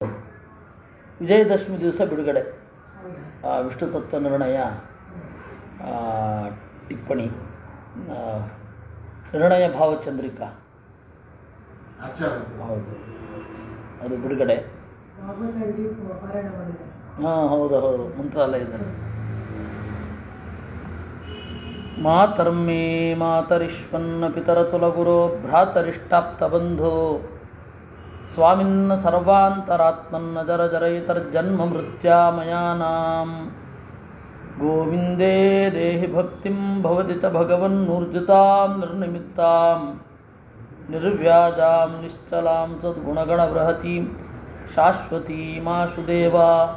ವಿಜಯದಶಮಿ ದಿವಸ ಬಿಡುಗಡೆ ಆ, ವಿಷ್ಣು ತತ್ವ ನಿರ್ಣಯ ಆ, ಟಿಪ್ಪಣಿ ಆ, ನಿರ್ಣಯ ಭಾವಚಂದ್ರಿಕಾ ಆಚಾರ ಹೌದು ಅದು ಬಿಡುಗಡೆ ಭಾಗವತ ಇಡೀ ಪಾರಾಯಣ ಮಾಡಿದ್ದಾರೆ ಹಾಂ ಹೌದು ಹೌದು ಮಂತ್ರಾಲಯದಲ್ಲಿ ಮಾತರ್ಮೇ ಮಾತರಿಶ್ವನ್ನ ಪಿತರತುಲಗುರೋ ಭ್ರಾತರಿಷ್ಟಾಪ್ತಬಂಧೋ ಸ್ವಾಮಿನ್ನ ಸರ್ವಾಂತರಾತ್ಮನ್ನ ಜರ ಜರಯಿತರ್ಜನ್ಮ ಮೃತ್ಯಾಮಯಾನಾಂ ಗೋವಿಂದೇ ದೇಹಿ ಭಕ್ತಿಂ ಭವತಿ ಚ ಭಗವನ್ನೂರ್ಜಿತಾಂ ನಿರ್ನಿಮಿತ್ತಾಂ ನಿರ್ವ್ಯಾಜಾಂ ನಿಶ್ಚಲಾಂ ಸದ್ಗುಣಗಣಬೃಹತೀಂ ಶಾಶ್ವತೀಮಾಶುದೇವ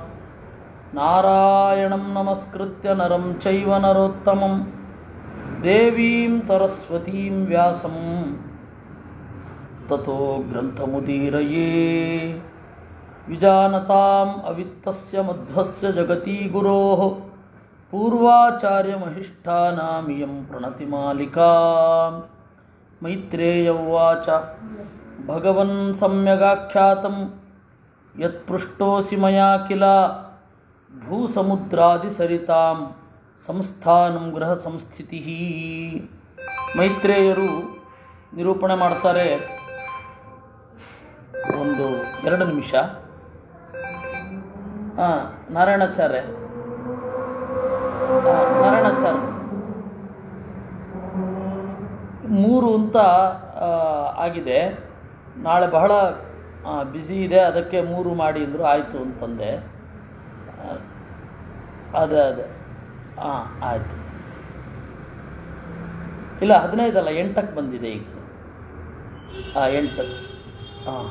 ನಾರಾಯಣಂ ನಮಸ್ಕೃತ್ಯ ನರಂ ಚೈವ ನರೋತ್ತಮಂ ದೇವೀಂ ಸರಸ್ವತೀಂ ವ್ಯಾಸಂ ತಥೋ ಗ್ರಂಥಮುದೀರಯೇ ವಿಜಾನತಾಂ ಅವಿತ್ತಸ್ಯ ಮಧ್ವಸ್ಯ ಜಗತಿ ಗುರೋಃ ಪೂರ್ವಾಚಾರ್ಯಮಹಿಷ್ಠಾನಾಮಿಯಂ ಪ್ರಣತಿಮಾಲಿಕಾ ಮೈತ್ರೇಯ ಉವಾಚ ಭಗವನ್ ಸಮ್ಯಗಾಖ್ಯಾತಂ ಯತ್ಪೃಷ್ಟೋಸಿ ಮಯಾ ಕಿಲ ಭೂಸಮುದ್ರಾದಿಸರಿತಾಂ ಸಂಸ್ಥಾನಂ ಗೃಹ ಸಂಸ್ಥಿತಿ ಮೈತ್ರೇಯರು ನಿರೂಪಣೆ ಮಾಡ್ತಾರೆ ಒಂದು ಎರಡು ನಿಮಿಷ ಹಾಂ ನಾರಾಯಣಾಚಾರ್ಯ ಆ, ನಾರಾಯಣಾಚಾರ್ಯ ಮೂರು ಅಂತ ಆ, ಆಗಿದೆ ನಾಳೆ ಬಹಳ ಬ್ಯುಸಿ ಇದೆ ಅದಕ್ಕೆ ಮೂರು ಮಾಡಿ ಅಂದರು ಆಯಿತು ಅಂತಂದೆ ಆ, ಅದೇ ಅದೇ ಹಾಂ ಆಯಿತು ಇಲ್ಲ ಹದಿನೈದಲ್ಲ ಎಂಟಕ್ಕೆ ಬಂದಿದೆ ಈಗ ಹಾಂ ಎಂಟು ಹಾಂ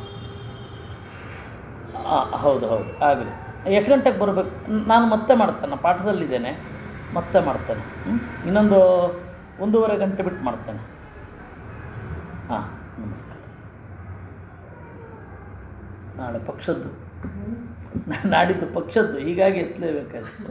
ಹಾಂ ಹೌದು ಹೌದು ಆಗಲಿ ಎಷ್ಟು ಗಂಟೆಗೆ ಬರಬೇಕು ನಾನು ಮತ್ತೆ ಮಾಡ್ತೇನೆ ಪಾಠದಲ್ಲಿದ್ದೇನೆ ಮತ್ತೆ ಮಾಡ್ತೇನೆ ಹ್ಮ್? ಇನ್ನೊಂದು ಒಂದೂವರೆ ಗಂಟೆ ಬಿಟ್ಟು ಮಾಡ್ತೇನೆ ಹಾಂ ನಮಸ್ಕಾರ ನಾಳೆ ಪಕ್ಷದ್ದು ನಾಡಿದ್ದು ಪಕ್ಷದ್ದು ಹೀಗಾಗಿ ಎತ್ತಲೇಬೇಕಾಗಿತ್ತು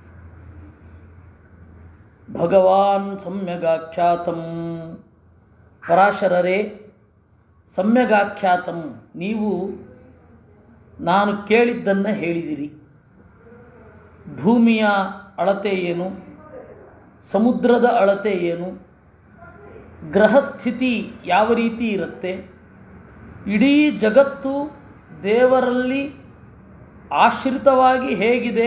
ಭಗವಾನ್ ಸಮ್ಯಗಾಖ್ಯಾತಂ ಪರಾಶರರೇ ಸಮ್ಯಗಾಖ್ಯಾತಂ ನೀವು ನಾನು ಕೇಳಿದ್ದನ್ನು ಹೇಳಿದಿರಿ ಭೂಮಿಯ ಅಳತೆ ಏನು ಸಮುದ್ರದ ಅಳತೆ ಏನು ಗ್ರಹಸ್ಥಿತಿ ಯಾವ ರೀತಿ ಇರುತ್ತೆ ಇಡೀ ಜಗತ್ತು ದೇವರಲ್ಲಿ ಆಶ್ರಿತವಾಗಿ ಹೇಗಿದೆ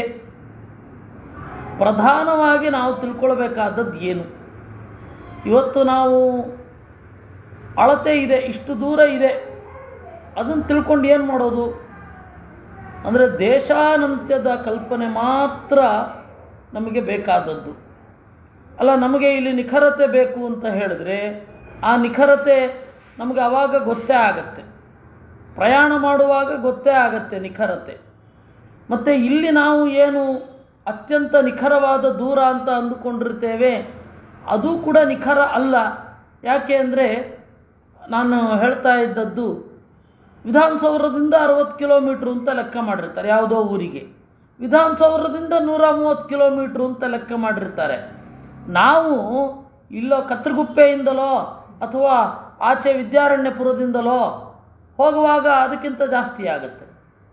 ಪ್ರಧಾನವಾಗಿ ನಾವು ತಿಳ್ಕೊಳ್ಬೇಕಾದದ್ದು ಏನು ಇವತ್ತು ನಾವು ಅಳತೆ ಇದೆ ಇಷ್ಟು ದೂರ ಇದೆ ಅದನ್ನು ತಿಳ್ಕೊಂಡು ಏನು ಮಾಡೋದು ಅಂದರೆ ದೇಶಾನಂತ್ಯದ ಕಲ್ಪನೆ ಮಾತ್ರ ನಮಗೆ ಬೇಕಾದದ್ದು ಅಲ್ಲ ನಮಗೆ ಇಲ್ಲಿ ನಿಖರತೆ ಬೇಕು ಅಂತ ಹೇಳಿದ್ರೆ ಆ ನಿಖರತೆ ನಮಗೆ ಆವಾಗ ಗೊತ್ತೇ ಆಗತ್ತೆ ಪ್ರಯಾಣ ಮಾಡುವಾಗ ಗೊತ್ತೇ ಆಗತ್ತೆ ನಿಖರತೆ ಮತ್ತು ಇಲ್ಲಿ ನಾವು ಏನು ಅತ್ಯಂತ ನಿಖರವಾದ ದೂರ ಅಂತ ಅಂದುಕೊಂಡಿರ್ತೇವೆ ಅದು ಕೂಡ ನಿಖರ ಅಲ್ಲ ಯಾಕೆ ಅಂದರೆ ನಾನು ಹೇಳ್ತಾ ಇದ್ದದ್ದು ವಿಧಾನಸೌಧದಿಂದ ಅರವತ್ತು ಕಿಲೋಮೀಟ್ರ್ ಅಂತ ಲೆಕ್ಕ ಮಾಡಿರ್ತಾರೆ ಯಾವುದೋ ಊರಿಗೆ ವಿಧಾನಸೌಧದಿಂದ ನೂರ ಮೂವತ್ತು ಕಿಲೋಮೀಟ್ರ್ ಅಂತ ಲೆಕ್ಕ ಮಾಡಿರ್ತಾರೆ ನಾವು ಇಲ್ಲೋ ಕತ್ರಗುಪ್ಪೆಯಿಂದಲೋ ಅಥವಾ ಆಚೆ ವಿದ್ಯಾರಣ್ಯಪುರದಿಂದಲೋ ಹೋಗುವಾಗ ಅದಕ್ಕಿಂತ ಜಾಸ್ತಿ ಆಗುತ್ತೆ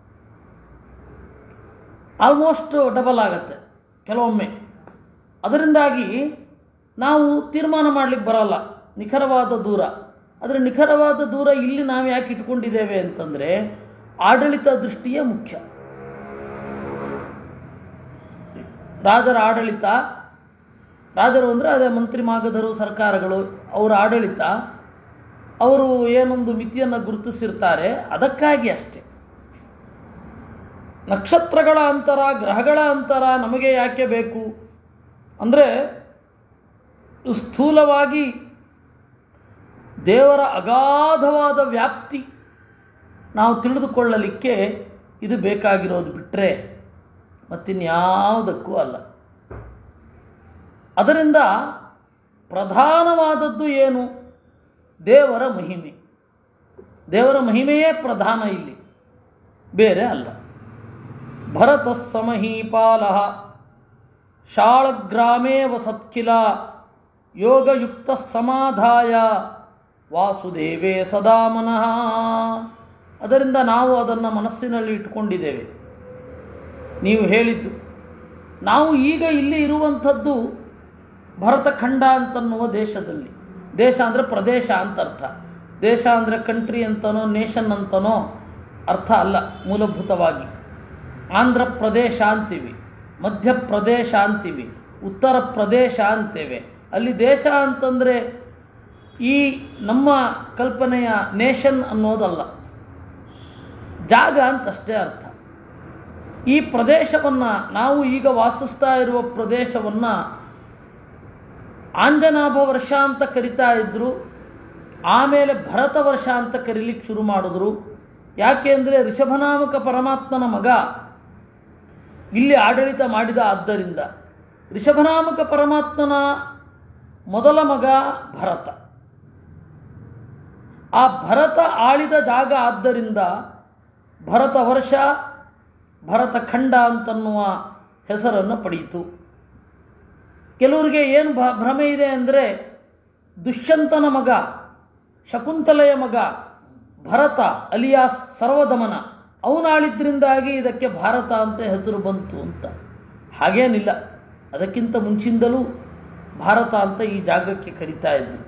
ಆಲ್ಮೋಸ್ಟ್ ಡಬಲ್ ಆಗುತ್ತೆ ಕೆಲವೊಮ್ಮೆ ಅದರಿಂದಾಗಿ ನಾವು ತೀರ್ಮಾನ ಮಾಡಲಿಕ್ಕೆ ಬರಲ್ಲ ನಿಖರವಾದ ದೂರ ಆದರೆ ನಿಖರವಾದ ದೂರ ಇಲ್ಲಿ ನಾವು ಯಾಕೆ ಇಟ್ಕೊಂಡಿದ್ದೇವೆ ಅಂತಂದರೆ ಆಡಳಿತ ದೃಷ್ಟಿಯೇ ಮುಖ್ಯ ರಾಜರ ಆಡಳಿತ ರಾಜರು ಅಂದರೆ ಅದೇ ಮಂತ್ರಿ ಮಾಗಧರು ಸರ್ಕಾರಗಳು ಅವರ ಆಡಳಿತ ಅವರು ಏನೊಂದು ಮಿತಿಯನ್ನು ಗುರುತಿಸಿರ್ತಾರೆ ಅದಕ್ಕಾಗಿ ಅಷ್ಟೇ ನಕ್ಷತ್ರಗಳ ಅಂತರ ಗ್ರಹಗಳ ಅಂತರ ನಮಗೆ ಯಾಕೆ ಬೇಕು ಅಂದರೆ ಸ್ಥೂಲವಾಗಿ ದೇವರ ಅಗಾಧವಾದ ವ್ಯಾಪ್ತಿ ನಾವು ತಿಳಿದುಕೊಳ್ಳಲಿಕ್ಕೆ ಇದು ಬೇಕಾಗಿರೋದು ಬಿಟ್ಟರೆ ಮತ್ತಿನ್ಯಾವುದಕ್ಕೂ ಅಲ್ಲ ಅದರಿಂದ ಪ್ರಧಾನವಾದದ್ದು ಏನು ದೇವರ ಮಹಿಮೆ ದೇವರ ಮಹಿಮೆಯೇ ಪ್ರಧಾನ ಇಲ್ಲಿ ಬೇರೆ ಅಲ್ಲ ಭರತ ಸಮಹೀಪಾಲ ಶಾಳಗ್ರಾಮೇ ವಸತ್ಕಿಲ ಯೋಗಯುಕ್ತ ಸಮಾಧಾಯ ವಾಸುದೇವೇ ಸದಾ ಮನಃ ಅದರಿಂದ ನಾವು ಅದನ್ನು ಮನಸ್ಸಿನಲ್ಲಿ ಇಟ್ಕೊಂಡಿದ್ದೇವೆ ನೀವು ಹೇಳಿದ್ದು ನಾವು ಈಗ ಇಲ್ಲಿ ಇರುವಂಥದ್ದು ಭರತಖಂಡ ಅಂತನ್ನುವ ದೇಶದಲ್ಲಿ ದೇಶ ಅಂದರೆ ಪ್ರದೇಶ ಅಂತ ಅರ್ಥ ದೇಶ ಅಂದರೆ ಕಂಟ್ರಿ ಅಂತನೋ ನೇಷನ್ ಅಂತನೋ ಅರ್ಥ ಅಲ್ಲ ಮೂಲಭೂತವಾಗಿ ಆಂಧ್ರ ಪ್ರದೇಶ ಅಂತೀವಿ ಮಧ್ಯಪ್ರದೇಶ ಅಂತೀವಿ ಉತ್ತರ ಪ್ರದೇಶ ಅಂತೇವೆ ಅಲ್ಲಿ ದೇಶ ಅಂತಂದರೆ ಈ ನಮ್ಮ ಕಲ್ಪನೆಯ ನೇಷನ್ ಅನ್ನೋದಲ್ಲ ಜಾಗ ಅಂತಷ್ಟೇ ಅರ್ಥ ಈ ಪ್ರದೇಶವನ್ನು ನಾವು ಈಗ ವಾಸಿಸ್ತಾ ಇರುವ ಪ್ರದೇಶವನ್ನು ಆಂಜನಾಭ ವರ್ಷ ಅಂತ ಕರಿತಾ ಇದ್ರು ಆಮೇಲೆ ಭರತ ವರ್ಷ ಅಂತ ಕರೀಲಿಕ್ಕೆ ಶುರು ಮಾಡಿದ್ರು ಯಾಕೆ ಅಂದರೆ ಋಷಭನಾಮಕ ಪರಮಾತ್ಮನ ಮಗ ಇಲ್ಲಿ ಆಡಳಿತ ಮಾಡಿದ ಆದ್ದರಿಂದ ಋಷಭನಾಮಕ ಪರಮಾತ್ಮನ ಮೊದಲ ಮಗ ಭರತ ಆ ಭರತ ಆಳಿದ ಜಾಗ ಆದ್ದರಿಂದ ಭರತ ವರ್ಷ ಭರತ ಖಂಡ ಅಂತನ್ನುವ ಹೆಸರನ್ನು ಪಡೆಯಿತು ಕೆಲವರಿಗೆ ಏನು ಭ ಭ್ರಮೆ ಇದೆ ಅಂದರೆ ದುಷ್ಯಂತನ ಮಗ ಶಕುಂತಲೆಯ ಮಗ ಭರತ ಅಲಿಯಾಸ್ ಸರ್ವದಮನ ಅವನಾಳಿದ್ರಿಂದಾಗಿ ಇದಕ್ಕೆ ಭಾರತ ಅಂತ ಹೆಸರು ಬಂತು ಅಂತ ಹಾಗೇನಿಲ್ಲ ಅದಕ್ಕಿಂತ ಮುಂಚಿಂದಲೂ ಭಾರತ ಅಂತ ಈ ಜಾಗಕ್ಕೆ ಕರಿತಾ ಇದ್ರು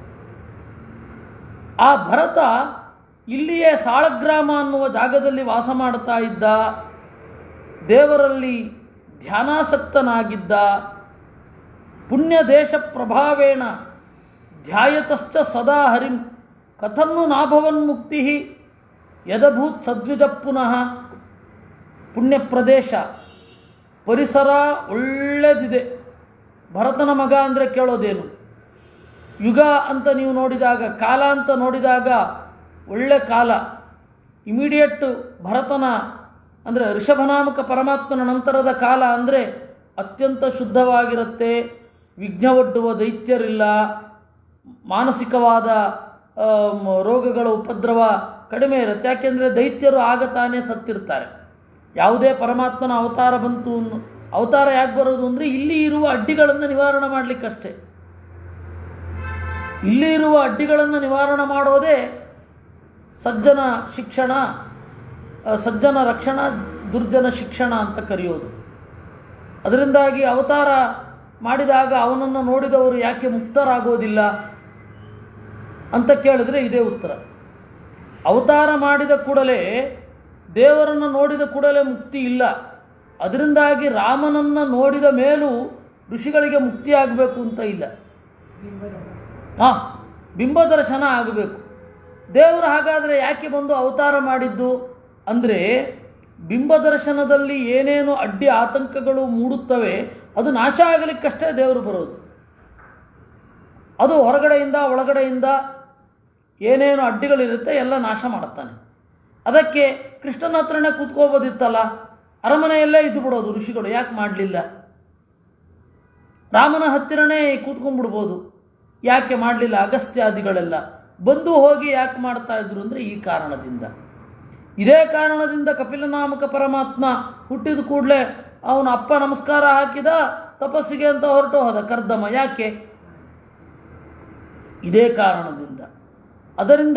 ಆ ಭರತ ಇಲ್ಲಿಯೇ ಸಾಳಗ್ರಾಮ ಅನ್ನುವ ಜಾಗದಲ್ಲಿ ವಾಸ ಮಾಡ್ತಾ ಇದ್ದ ದೇವರಲ್ಲಿ ಧ್ಯಾನಾಸಕ್ತನಾಗಿದ್ದ ಪುಣ್ಯ ದೇಶ ಪ್ರಭಾವೇಣ ಧ್ಯಾಯತಶ್ಚ ಸದಾ ಹರಿಂ ಕಥನ್ನು ನಾಭವನ್ಮುಕ್ತಿ ಯದಭೂತ್ ಸದ್ವಿಜ ಪುನಃ ಪುಣ್ಯ ಪ್ರದೇಶ ಪರಿಸರ ಒಳ್ಳೆದಿದೆ ಭರತನ ಮಗ ಅಂದರೆ ಕೇಳೋದೇನು ಯುಗ ಅಂತ ನೀವು ನೋಡಿದಾಗ ಕಾಲ ಅಂತ ನೋಡಿದಾಗ ಒಳ್ಳೆ ಕಾಲ ಇಮಿಡಿಯೇಟ್ ಭರತನ ಅಂದರೆ ಋಷಭನಾಮಕ ಪರಮಾತ್ಮನ ನಂತರದ ಕಾಲ ಅಂದರೆ ಅತ್ಯಂತ ಶುದ್ಧವಾಗಿರುತ್ತೆ ವಿಘ್ನವೊಡ್ಡುವ ದೈತ್ಯರಿಲ್ಲ ಮಾನಸಿಕವಾದ ಆಮ್, ರೋಗಗಳ ಉಪದ್ರವ ಕಡಿಮೆ ಇರುತ್ತೆ ಯಾಕೆಂದರೆ ದೈತ್ಯರು ಆಗ ತಾನೇ ಸತ್ತಿರ್ತಾರೆ ಯಾವುದೇ ಪರಮಾತ್ಮನ ಅವತಾರ ಬಂತು ಅನ್ನು- ಅವತಾರ ಯಾಕೆ ಬರೋದು ಅಂದರೆ ಇಲ್ಲಿ ಇರುವ ಅಡ್ಡಿಗಳನ್ನು ನಿವಾರಣೆ ಮಾಡಲಿಕ್ಕಷ್ಟೇ ಇಲ್ಲಿ ಇರುವ ಅಡ್ಡಿಗಳನ್ನು ನಿವಾರಣೆ ಮಾಡೋದೇ ಸಜ್ಜನ ಶಿಕ್ಷಣ ಆ, ಸಜ್ಜನ ರಕ್ಷಣ ದುರ್ಜನ ಶಿಕ್ಷಣ ಅಂತ ಕರೆಯೋದು ಅದರಿಂದಾಗಿ ಅವತಾರ ಮಾಡಿದಾಗ ಅವನನ್ನು ನೋಡಿದವರು ಯಾಕೆ ಮುಕ್ತರಾಗೋದಿಲ್ಲ ಅಂತ ಕೇಳಿದ್ರೆ ಇದೇ ಉತ್ತರ ಅವತಾರ ಮಾಡಿದ ಕೂಡಲೇ ದೇವರನ್ನು ನೋಡಿದ ಕೂಡಲೇ ಮುಕ್ತಿ ಇಲ್ಲ ಅದರಿಂದಾಗಿ ರಾಮನನ್ನು ನೋಡಿದ ಮೇಲೂ ಋಷಿಗಳಿಗೆ ಮುಕ್ತಿ ಆಗಬೇಕು ಅಂತ ಇಲ್ಲ ಹಾಂ ಬಿಂಬದರ್ಶನ ಆಗಬೇಕು ದೇವರು ಹಾಗಾದರೆ ಯಾಕೆ ಬಂದು ಅವತಾರ ಮಾಡಿದ್ದು ಅಂದರೆ ಬಿಂಬದರ್ಶನದಲ್ಲಿ ಏನೇನು ಅಡ್ಡಿ ಆತಂಕಗಳು ಮೂಡುತ್ತವೆ ಅದು ನಾಶ ಆಗಲಿಕ್ಕಷ್ಟೇ ದೇವರು ಬರೋದು ಅದು ಹೊರಗಡೆಯಿಂದ ಒಳಗಡೆಯಿಂದ ಏನೇನು ಅಡ್ಡಿಗಳಿರುತ್ತೆ ಎಲ್ಲ ನಾಶ ಮಾಡುತ್ತಾನೆ ಅದಕ್ಕೆ ಕೃಷ್ಣನ ಹತ್ರನೇ ಕೂತ್ಕೋಬೋದಿತ್ತಲ್ಲ ಅರಮನೆಯಲ್ಲೇ ಇದ್ದು ಬಿಡೋದು ಋಷಿಗಳು ಯಾಕೆ ಮಾಡಲಿಲ್ಲ ರಾಮನ ಹತ್ತಿರನೇ ಕೂತ್ಕೊಂಡ್ಬಿಡ್ಬೋದು ಯಾಕೆ ಮಾಡಲಿಲ್ಲ ಅಗಸ್ತ್ಯಾದಿಗಳೆಲ್ಲ ಬಂದು ಹೋಗಿ ಯಾಕೆ ಮಾಡ್ತಾ ಇದ್ರು ಅಂದರೆ ಈ ಕಾರಣದಿಂದ ಇದೇ ಕಾರಣದಿಂದ ಕಪಿಲನಾಮಕ ಪರಮಾತ್ಮ ಹುಟ್ಟಿದ ಕೂಡಲೇ ಅವನ ಅಪ್ಪ ನಮಸ್ಕಾರ ಹಾಕಿದ ತಪಸ್ಸಿಗೆ ಅಂತ ಹೊರಟು ಹೋದ ಕರ್ದಮ ಯಾಕೆ ಇದೇ ಕಾರಣದಿಂದ ಅದರಿಂದ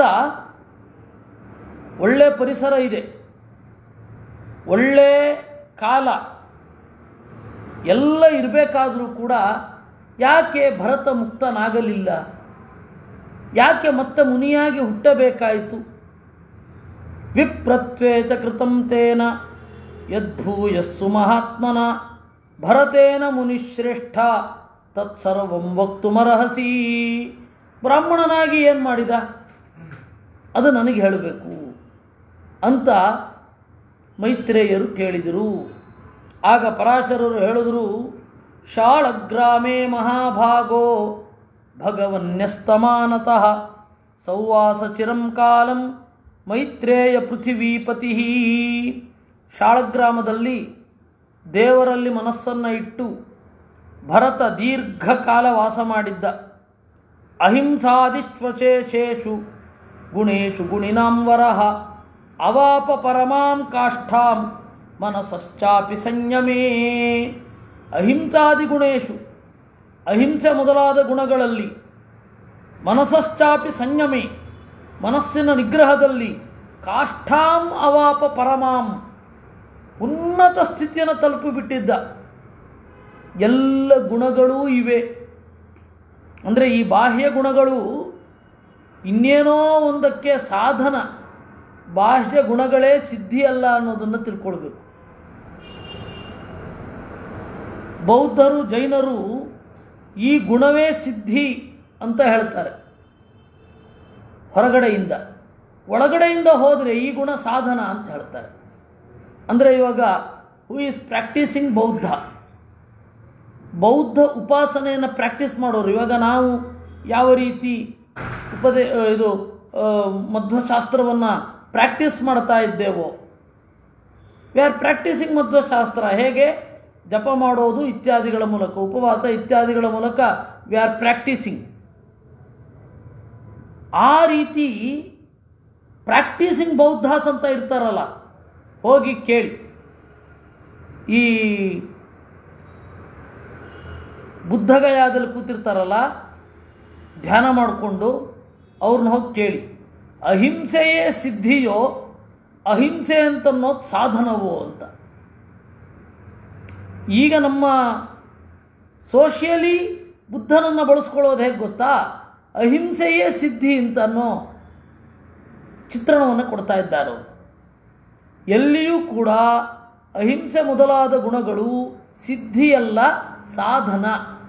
ಒಳ್ಳೆ ಪರಿಸರ ಇದೆ ಒಳ್ಳೆ ಕಾಲ ಎಲ್ಲ ಇರಬೇಕಾದರೂ ಕೂಡ ಯಾಕೆ ಭರತ ಮುಕ್ತನಾಗಲಿಲ್ಲ ಯಾಕೆ ಮತ್ತೆ ಮುನಿಯಾಗಿ ಹುಟ್ಟಬೇಕಾಯಿತು ವಿಪ್ರತ್ವೇತ ಕೃತಂ ತೇನ ಯದ್ಭೂಯಸ್ಸು ಮಹಾತ್ಮನ ಭರತೇನ ಮುನಿಶ್ರೇಷ್ಠ ತತ್ಸರ್ವಂ ವಕ್ತುಮರ್ಹಸಿ ಬ್ರಾಹ್ಮಣನಾಗಿ ಏನು ಮಾಡಿದ ಅದು ನನಗೆ ಹೇಳಬೇಕು ಅಂತ ಮೈತ್ರೇಯರು ಕೇಳಿದರು ಆಗ ಪರಾಶರರು ಹೇಳಿದರು ಶಾಳಗ್ರಾಮೇ ಮಹಾಭಾಗೋ ಭಗವನ್ಯಸ್ತಮಾನತಃ ಸೌವಾಸ ಚಿರಂ ಕಾಲಂ ಮೈತ್ರೇಯ ಪೃಥಿವೀಪತಿ ಶಾಳಗ್ರಾಮದಲ್ಲಿ ದೇವರಲ್ಲಿ ಮನಸ್ಸನ್ನು ಇಟ್ಟು ಭರತ ದೀರ್ಘಕಾಲ ವಾಸ ಮಾಡಿದ್ದ ಅಹಿಂಸಾದಿಶ್ವಶೇಷೇಷು ಗುಣೇಶು ಗುಣಿನಾಂ ವರಹ ಅವಾಪ ಪರಮಾಂ ಕಾಷ್ಠಾಂ ಮನಸಶ್ಚಾಪಿ ಸಂಯಮೇ ಅಹಿಂಸಾದಿ ಗುಣೇಶು ಅಹಿಂಸೆ ಮೊದಲಾದ ಗುಣಗಳಲ್ಲಿ ಮನಸಶ್ಚಾಪಿ ಸಂಯಮೇ ಮನಸ್ಸಿನ ನಿಗ್ರಹದಲ್ಲಿ ಕಾಷ್ಠಾಂ ಅವಾಪ ಪರಮಾಂ ಉನ್ನತ ಸ್ಥಿತಿಯನ್ನು ತಲುಪಿಬಿಟ್ಟಿದ್ದ ಎಲ್ಲ ಗುಣಗಳೂ ಇವೆ ಅಂದರೆ ಈ ಬಾಹ್ಯ ಗುಣಗಳು ಇನ್ನೇನೋ ಒಂದಕ್ಕೆ ಸಾಧನ ಬಾಹ್ಯ ಗುಣಗಳೇ ಸಿದ್ಧಿ ಅಲ್ಲ ಅನ್ನೋದನ್ನು ತಿಳ್ಕೊಳ್ಬೇಕು ಬೌದ್ಧರು ಜೈನರು ಈ ಗುಣವೇ ಸಿದ್ಧಿ ಅಂತ ಹೇಳ್ತಾರೆ ಹೊರಗಡೆಯಿಂದ ಒಳಗಡೆಯಿಂದ ಹೋದರೆ ಈ ಗುಣ ಸಾಧನ ಅಂತ ಹೇಳ್ತಾರೆ ಅಂದರೆ ಇವಾಗ ಹೂ ಈಸ್ ಪ್ರಾಕ್ಟೀಸಿಂಗ್ ಬೌದ್ಧ ಬೌದ್ಧ ಉಪಾಸನೆಯನ್ನು ಪ್ರಾಕ್ಟೀಸ್ ಮಾಡೋರು ಇವಾಗ ನಾವು ಯಾವ ರೀತಿ ಉಪದೇ ಆ, ಇದು ಆ, ಮಧ್ವಶಾಸ್ತ್ರವನ್ನು ಪ್ರಾಕ್ಟೀಸ್ ಮಾಡ್ತಾ ಇದ್ದೇವೋ ವಿ ಆರ್ ಪ್ರಾಕ್ಟೀಸಿಂಗ್ ಮಧ್ವಶಾಸ್ತ್ರ ಹೇಗೆ ಜಪ ಮಾಡೋದು ಇತ್ಯಾದಿಗಳ ಮೂಲಕ ಉಪವಾಸ ಇತ್ಯಾದಿಗಳ ಮೂಲಕ ವಿ ಆರ್ ಪ್ರಾಕ್ಟೀಸಿಂಗ್ ಆ ರೀತಿ ಪ್ರಾಕ್ಟೀಸಿಂಗ್ ಬೌದ್ಧಾಸ್ ಅಂತ ಇರ್ತಾರಲ್ಲ ಹೋಗಿ ಕೇಳಿ ಈ ಬುದ್ಧಗಯಾದಲ್ಲಿ ಕೂತಿರ್ತಾರಲ್ಲ ಧ್ಯಾನ ಮಾಡಿಕೊಂಡು ಅವ್ರನ್ನ ಹೋಗಿ ಕೇಳಿ ಅಹಿಂಸೆಯೇ ಸಿದ್ಧಿಯೋ ಅಹಿಂಸೆ ಅಂತನ್ನೋದು ಸಾಧನವೋ ಅಂತ ಈಗ ನಮ್ಮ ಸೋಷಿಯಲಿ ಬುದ್ಧನನ್ನು ಬಳಸ್ಕೊಳ್ಳೋದು ಹೇಗೆ ಗೊತ್ತಾ ಅಹಿಂಸೆಯೇ ಸಿದ್ಧಿ ಅಂತ ಅನ್ನೋ ಚಿತ್ರಣವನ್ನು ಕೊಡ್ತಾ ಇದ್ದಾರೆ ಅವರು ಎಲ್ಲಿಯೂ ಕೂಡ ಅಹಿಂಸೆ ಮೊದಲಾದ ಗುಣಗಳು ಸಿದ್ಧಿಯಲ್ಲ ಸಾಧನ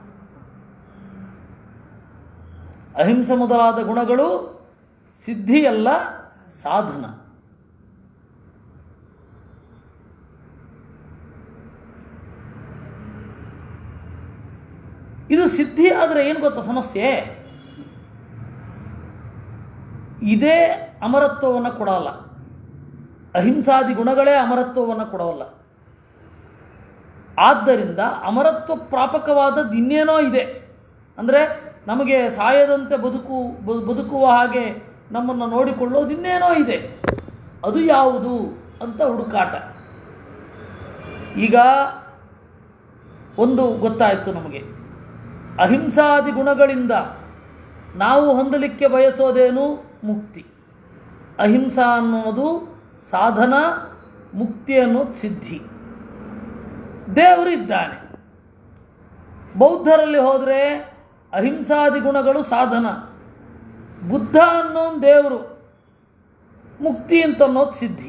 ಅಹಿಂಸೆ ಮೊದಲಾದ ಗುಣಗಳು ಸಿದ್ಧಿಯಲ್ಲ ಸಾಧನ ಇದು ಸಿದ್ಧಿ ಆದರೆ ಏನು ಗೊತ್ತಾ ಸಮಸ್ಯೆ ಇದೇ ಅಮರತ್ವವನ್ನು ಕೊಡಲ್ಲ ಅಹಿಂಸಾದಿ ಗುಣಗಳೇ ಅಮರತ್ವವನ್ನು ಕೊಡವಲ್ಲ ಆದ್ದರಿಂದ ಅಮರತ್ವ ಪ್ರಾಪಕವಾದದ್ದು ಇನ್ನೇನೋ ಇದೆ ಅಂದರೆ ನಮಗೆ ಸಾಯದಂತೆ ಬದುಕು ಬ- ಬದುಕುವ ಹಾಗೆ ನಮ್ಮನ್ನು ನೋಡಿಕೊಳ್ಳೋದು ಇನ್ನೇನೋ ಇದೆ ಅದು ಯಾವುದು ಅಂತ ಹುಡುಕಾಟ ಈಗ ಒಂದು ಗೊತ್ತಾಯಿತು ನಮಗೆ ಅಹಿಂಸಾದಿ ಗುಣಗಳಿಂದ ನಾವು ಹೊಂದಲಿಕ್ಕೆ ಬಯಸೋದೇನು ಮುಕ್ತಿ ಅಹಿಂಸಾ ಅನ್ನೋದು ಸಾಧನ ಮುಕ್ತಿ ಅನ್ನೋದು ಸಿದ್ಧಿ ದೇವರು ಇದ್ದಾನೆ ಬೌದ್ಧರಲ್ಲಿ ಹೋದರೆ ಅಹಿಂಸಾದಿ ಗುಣಗಳು ಸಾಧನ ಬುದ್ಧ ಅನ್ನೋನ್ ದೇವರು ಮುಕ್ತಿ ಅಂತ ಅನ್ನೋದು ಸಿದ್ಧಿ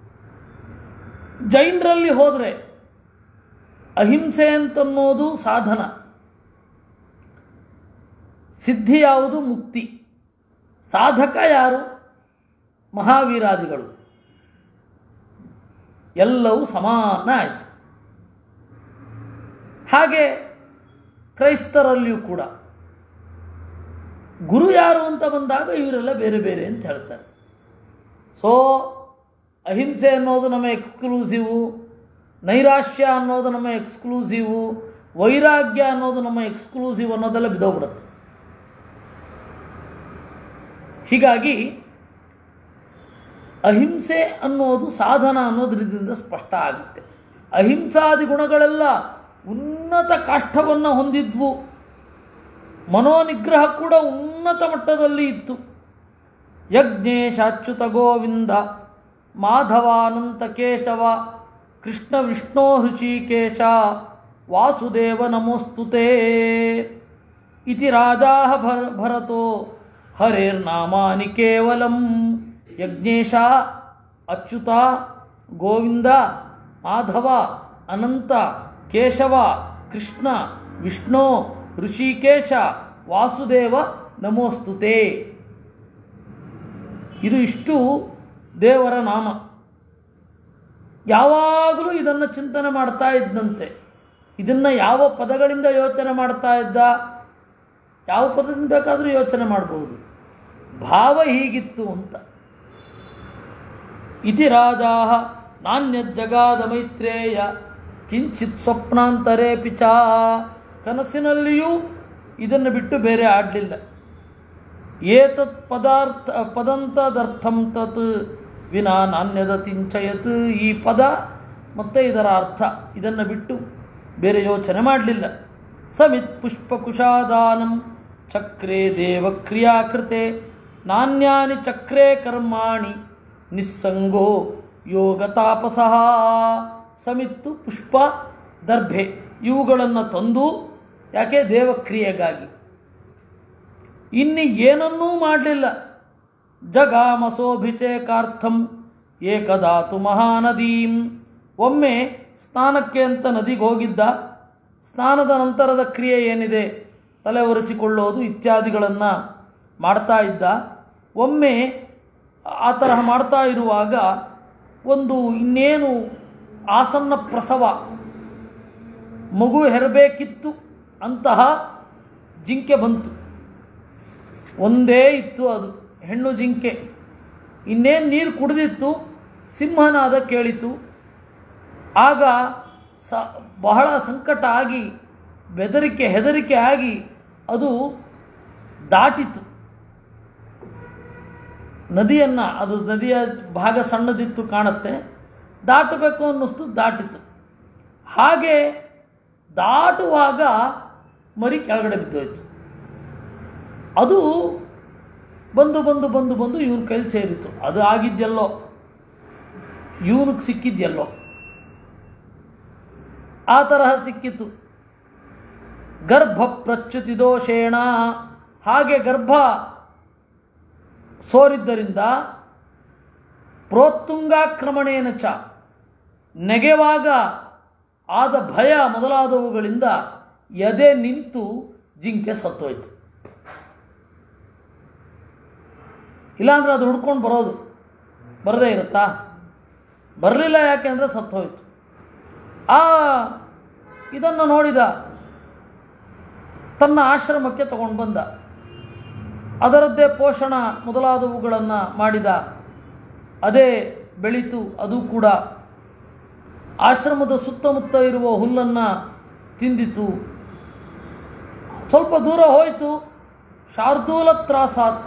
ಜೈನರಲ್ಲಿ ಹೋದರೆ ಅಹಿಂಸೆ ಅಂತನ್ನೋದು ಸಾಧನ ಸಿದ್ಧಿ ಯಾವುದು ಮುಕ್ತಿ ಸಾಧಕ ಯಾರು ಮಹಾವೀರಾದಿಗಳು ಎಲ್ಲವೂ ಸಮಾನ ಆಯಿತು ಹಾಗೆ ಕ್ರೈಸ್ತರಲ್ಲಿಯೂ ಕೂಡ ಗುರು ಯಾರು ಅಂತ ಬಂದಾಗ ಇವರೆಲ್ಲ ಬೇರೆ ಬೇರೆ ಅಂತ ಹೇಳ್ತಾರೆ ಸೊ ಅಹಿಂಸೆ ಅನ್ನೋದು ನಮ್ಮ ಎಕ್ಸ್ಕ್ಲೂಸಿವು ನೈರಾಶ್ಯ ಅನ್ನೋದು ನಮ್ಮ ಎಕ್ಸ್ಕ್ಲೂಸಿವು ವೈರಾಗ್ಯ ಅನ್ನೋದು ನಮ್ಮ ಎಕ್ಸ್ಕ್ಲೂಸಿವ್ ಅನ್ನೋದೆಲ್ಲ ಬಿದ್ದೋಗ್ಬಿಡುತ್ತೆ ಹೀಗಾಗಿ ಅಹಿಂಸೆ ಅನ್ನೋದು ಸಾಧನ ಅನ್ನೋದ್ರಿಂದ ಸ್ಪಷ್ಟ ಆಗುತ್ತೆ ಅಹಿಂಸಾದಿ ಗುಣಗಳೆಲ್ಲ ಉನ್ನತ ಕಾಷ್ಠವನ್ನು ಹೊಂದಿದ್ವು ಮನೋನಿಗ್ರಹ ಕೂಡ ಉನ್ನತ ಮಟ್ಟದಲ್ಲಿ ಇತ್ತು ಯಜ್ಞೇಶ ಅಚ್ಯುತ ಗೋವಿಂದ ಮಾಧವಾನಂತ ಕೇಶವ ಕೃಷ್ಣ ವಿಷ್ಣೋ ಹೃಷಿಕೇಶ ವಾಸುದೇವ ನಮೋಸ್ತುತೇ ಇತಿ ರಾಜಾ ಭರ ಭರತೋ ಹರೇರ್ನಾಮಾನಿ ಕೇವಲಂ ಯಜ್ಞೇಶ ಅಚ್ಯುತ ಗೋವಿಂದ ಮಾಧವ ಅನಂತ ಕೇಶವ ಕೃಷ್ಣ ವಿಷ್ಣು ಋಷಿಕೇಶ ವಾಸುದೇವ ನಮೋಸ್ತುತೆ ಇದು ಇಷ್ಟು ದೇವರ ನಾಮ ಯಾವಾಗಲೂ ಇದನ್ನು ಚಿಂತನೆ ಮಾಡ್ತಾ ಇದ್ದಂತೆ ಇದನ್ನು ಯಾವ ಪದಗಳಿಂದ ಯೋಚನೆ ಮಾಡ್ತಾ ಇದ್ದ ಯಾವ ಪದದಿಂದ ಬೇಕಾದರೂ ಯೋಚನೆ ಮಾಡಬಹುದು ಭಾವ ಹೀಗಿತ್ತು ಅಂತ ಇತಿ ರಾಜಾ ನಾಣ್ಯಜ್ಜಗಾದ ಮೈತ್ರೇಯ ಕಿಂಚಿತ್ ಸ್ವಪ್ನಾಂತರೇ ಪಿಚಾ ಕನಸಿನಲ್ಲಿಯೂ ಇದನ್ನು ಬಿಟ್ಟು ಬೇರೆ ಆಡಲಿಲ್ಲ ಏತತ್ ಪದಾರ್ಥ ಪದಂತದರ್ಥಂ ತತ್ ವಿನಾ ನಾಣ್ಯದ ತಿಂಚಯತ್ ಈ ಪದ ಮತ್ತು ಇದರ ಅರ್ಥ ಇದನ್ನು ಬಿಟ್ಟು ಬೇರೆ ಯೋಚನೆ ಮಾಡಲಿಲ್ಲ ಸಮಿತ್ ಪುಷ್ಪಕುಶಾದಾನಂ ಚಕ್ರೇ ದೇವಕ್ರಿಯಾಕೃತೆ ನಾಣ್ಯಾನಿ ಚಕ್ರೇ ಕರ್ಮಾಣಿ ನಿಸ್ಸಂಗೋ ಯೋಗ ತಾಪಸಃ ಸಮಿತ್ತು ಪುಷ್ಪ ದರ್ಭೆ ಇವುಗಳನ್ನು ತಂದು ಯಾಕೆ ದೇವಕ್ರಿಯೆಗಾಗಿ ಇನ್ನು ಏನನ್ನೂ ಮಾಡಲಿಲ್ಲ ಜಗಾಮಸೋಭಿಷೇಕಾರ್ಥಂ ಏಕದಾತು ಮಹಾನದೀಂ ಒಮ್ಮೆ ಸ್ನಾನಕ್ಕೆ ಅಂತ ನದಿಗೆ ಹೋಗಿದ್ದ ಸ್ನಾನದ ನಂತರದ ಕ್ರಿಯೆ ಏನಿದೆ ತಲೆ ಒರೆಸಿಕೊಳ್ಳೋದು ಇತ್ಯಾದಿಗಳನ್ನು ಮಾಡ್ತಾ ಇದ್ದ ಒಮ್ಮೆ ಆ ತರಹ ಮಾಡ್ತಾ ಇರುವಾಗ ಒಂದು ಇನ್ನೇನು ಆಸನ್ನ ಪ್ರಸವ ಮಗು ಹೆರಬೇಕಿತ್ತು ಅಂತಹ ಜಿಂಕೆ ಬಂತು ಒಂದೇ ಇತ್ತು ಅದು ಹೆಣ್ಣು ಜಿಂಕೆ ಇನ್ನೇನು ನೀರು ಕುಡಿದಿತ್ತು ಸಿಂಹನಾದ ಕೇಳಿತು ಆಗ ಸ ಬಹಳ ಸಂಕಟ ಆಗಿ ಬೆದರಿಕೆ ಹೆದರಿಕೆ ಆಗಿ ಅದು ದಾಟಿತು ನದಿಯನ್ನು ಅದು ನದಿಯ ಭಾಗ ಸಣ್ಣದಿತ್ತು ಕಾಣುತ್ತೆ ದಾಟಬೇಕು ಅನ್ನಿಸ್ತು ದಾಟಿತು ಹಾಗೆ ದಾಟುವಾಗ ಮರಿ ಕೆಳಗಡೆ ಬಿದ್ದೋಯ್ತು ಅದು ಬಂದು ಬಂದು ಬಂದು ಬಂದು ಇವನ ಕೈಲಿ ಸೇರಿತು ಅದು ಆಗಿದ್ದೆಲ್ಲೋ ಇವನಿಗೆ ಸಿಕ್ಕಿದ್ದೆಲ್ಲೋ ಆ ತರಹ ಸಿಕ್ಕಿತು ಗರ್ಭ ಪ್ರಚ್ಯುತಿ ದೋಷೇಣ ಹಾಗೆ ಗರ್ಭ ಸೋರಿದ್ದರಿಂದ ಪ್ರೋತ್ತುಂಗಾಕ್ರಮಣೇನ ಚ ನೆಗೆವಾಗ ಆದ ಭಯ ಮೊದಲಾದವುಗಳಿಂದ ಎದೆ ನಿಂತು ಜಿಂಕೆ ಸತ್ತೋಯ್ತು ಇಲ್ಲಾಂದ್ರೆ ಅದು ಹುಡ್ಕೊಂಡು ಬರೋದು ಬರದೇ ಇರುತ್ತಾ ಬರಲಿಲ್ಲ ಯಾಕೆಂದರೆ ಸತ್ತೋಯ್ತು ಆ ಇದನ್ನು ನೋಡಿದ ತನ್ನ ಆಶ್ರಮಕ್ಕೆ ತಗೊಂಡು ಬಂದ ಅದರದ್ದೇ ಪೋಷಣ ಮೊದಲಾದವುಗಳನ್ನು ಮಾಡಿದ ಅದೇ ಬೆಳೀತು ಅದು ಕೂಡ ಆಶ್ರಮದ ಸುತ್ತಮುತ್ತ ಇರುವ ಹುಲ್ಲನ್ನು ತಿಂದಿತು ಸ್ವಲ್ಪ ದೂರ ಹೋಯಿತು ಶಾರ್ದೂಲ ತ್ರಾಸಾತ್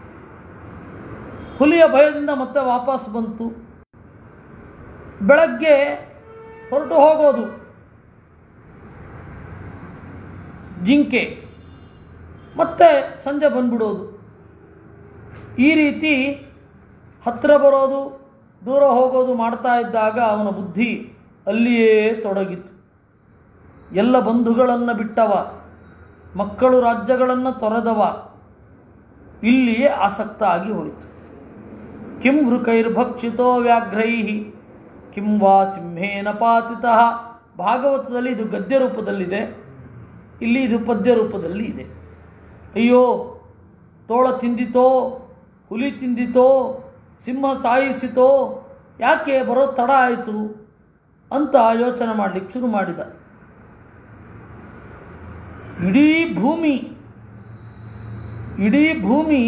ಹುಲಿಯ ಭಯದಿಂದ ಮತ್ತೆ ವಾಪಸ್ ಬಂತು ಬೆಳಗ್ಗೆ ಹೊರಟು ಹೋಗೋದು ಜಿಂಕೆ ಮತ್ತೆ ಸಂಜೆ ಬಂದ್ಬಿಡೋದು ಈ ರೀತಿ ಹತ್ತಿರ ಬರೋದು ದೂರ ಹೋಗೋದು ಮಾಡ್ತಾ ಇದ್ದಾಗ ಅವನ ಬುದ್ಧಿ ಅಲ್ಲಿಯೇ ತೊಡಗಿತು ಎಲ್ಲ ಬಂಧುಗಳನ್ನು ಬಿಟ್ಟವ ಮಕ್ಕಳು ರಾಜ್ಯಗಳನ್ನು ತೊರೆದವ ಇಲ್ಲಿಯೇ ಆಸಕ್ತ ಆಗಿ ಹೋಯಿತು ಕಿಂ ವೃಕೈರ್ಭಕ್ಷಿತೋ ವ್ಯಾಘ್ರೈ ಕಿಂ ವಾ ಸಿಂಹೇನ ಪಾತಿತಃ ಭಾಗವತದಲ್ಲಿ ಇದು ಗದ್ಯ ರೂಪದಲ್ಲಿದೆ ಇಲ್ಲಿ ಇದು ಪದ್ಯ ರೂಪದಲ್ಲಿ ಇದೆ ಅಯ್ಯೋ ತೋಳ ತಿಂದಿತೋ ಹುಲಿ ತಿಂದಿತೋ ಸಿಂಹ ಸಾಯಿಸಿತೋ ಯಾಕೆ ಬರೋ ತಡ ಆಯಿತು ಅಂತ ಯೋಚನೆ ಮಾಡಲಿಕ್ಕೆ ಶುರು ಮಾಡಿದ ಇಡೀ ಭೂಮಿ ಇಡೀ ಭೂಮಿ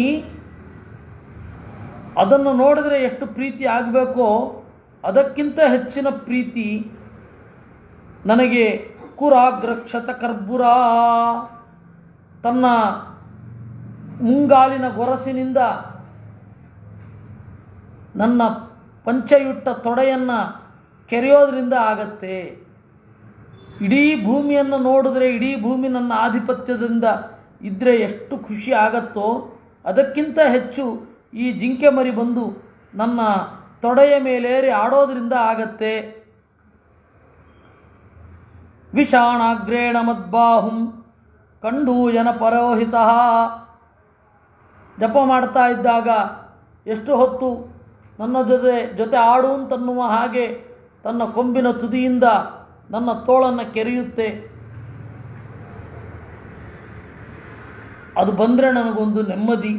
ಅದನ್ನು ನೋಡಿದ್ರೆ ಎಷ್ಟು ಪ್ರೀತಿ ಆಗಬೇಕೋ ಅದಕ್ಕಿಂತ ಹೆಚ್ಚಿನ ಪ್ರೀತಿ ನನಗೆ ಕುರಾಗ್ರಕ್ಷತ ಕರ್ಬುರ ತನ್ನ ಮುಂಗಾಲಿನ ಗೊರಸಿನಿಂದ ನನ್ನ ಪಂಚಯುಟ್ಟ ತೊಡೆಯನ್ನು ಕೆರೆಯೋದ್ರಿಂದ ಆಗತ್ತೆ ಇಡೀ ಭೂಮಿಯನ್ನು ನೋಡಿದ್ರೆ ಇಡೀ ಭೂಮಿ ನನ್ನ ಆಧಿಪತ್ಯದಿಂದ ಇದ್ದರೆ ಎಷ್ಟು ಖುಷಿ ಆಗತ್ತೋ ಅದಕ್ಕಿಂತ ಹೆಚ್ಚು ಈ ಜಿಂಕೆ ಮರಿ ಬಂದು ನನ್ನ ತೊಡೆಯ ಮೇಲೇರಿ ಆಡೋದ್ರಿಂದ ಆಗತ್ತೆ ವಿಷಾಣಾಗ್ರೇಣ ಮದ್ಬಾಹುಂ ಕಂಡೂಯನ ಪರೋಹಿತ ಜಪ ಮಾಡ್ತಾ ಇದ್ದಾಗ ಎಷ್ಟು ಹೊತ್ತು ನನ್ನ ಜೊತೆ ಜೊತೆ ಆಡು ಅಂತನ್ನುವ ಹಾಗೆ ತನ್ನ ಕೊಂಬಿನ ತುದಿಯಿಂದ ನನ್ನ ತೋಳನ್ನು ಕೆರೆಯುತ್ತೆ ಅದು ಬಂದರೆ ನನಗೊಂದು ನೆಮ್ಮದಿ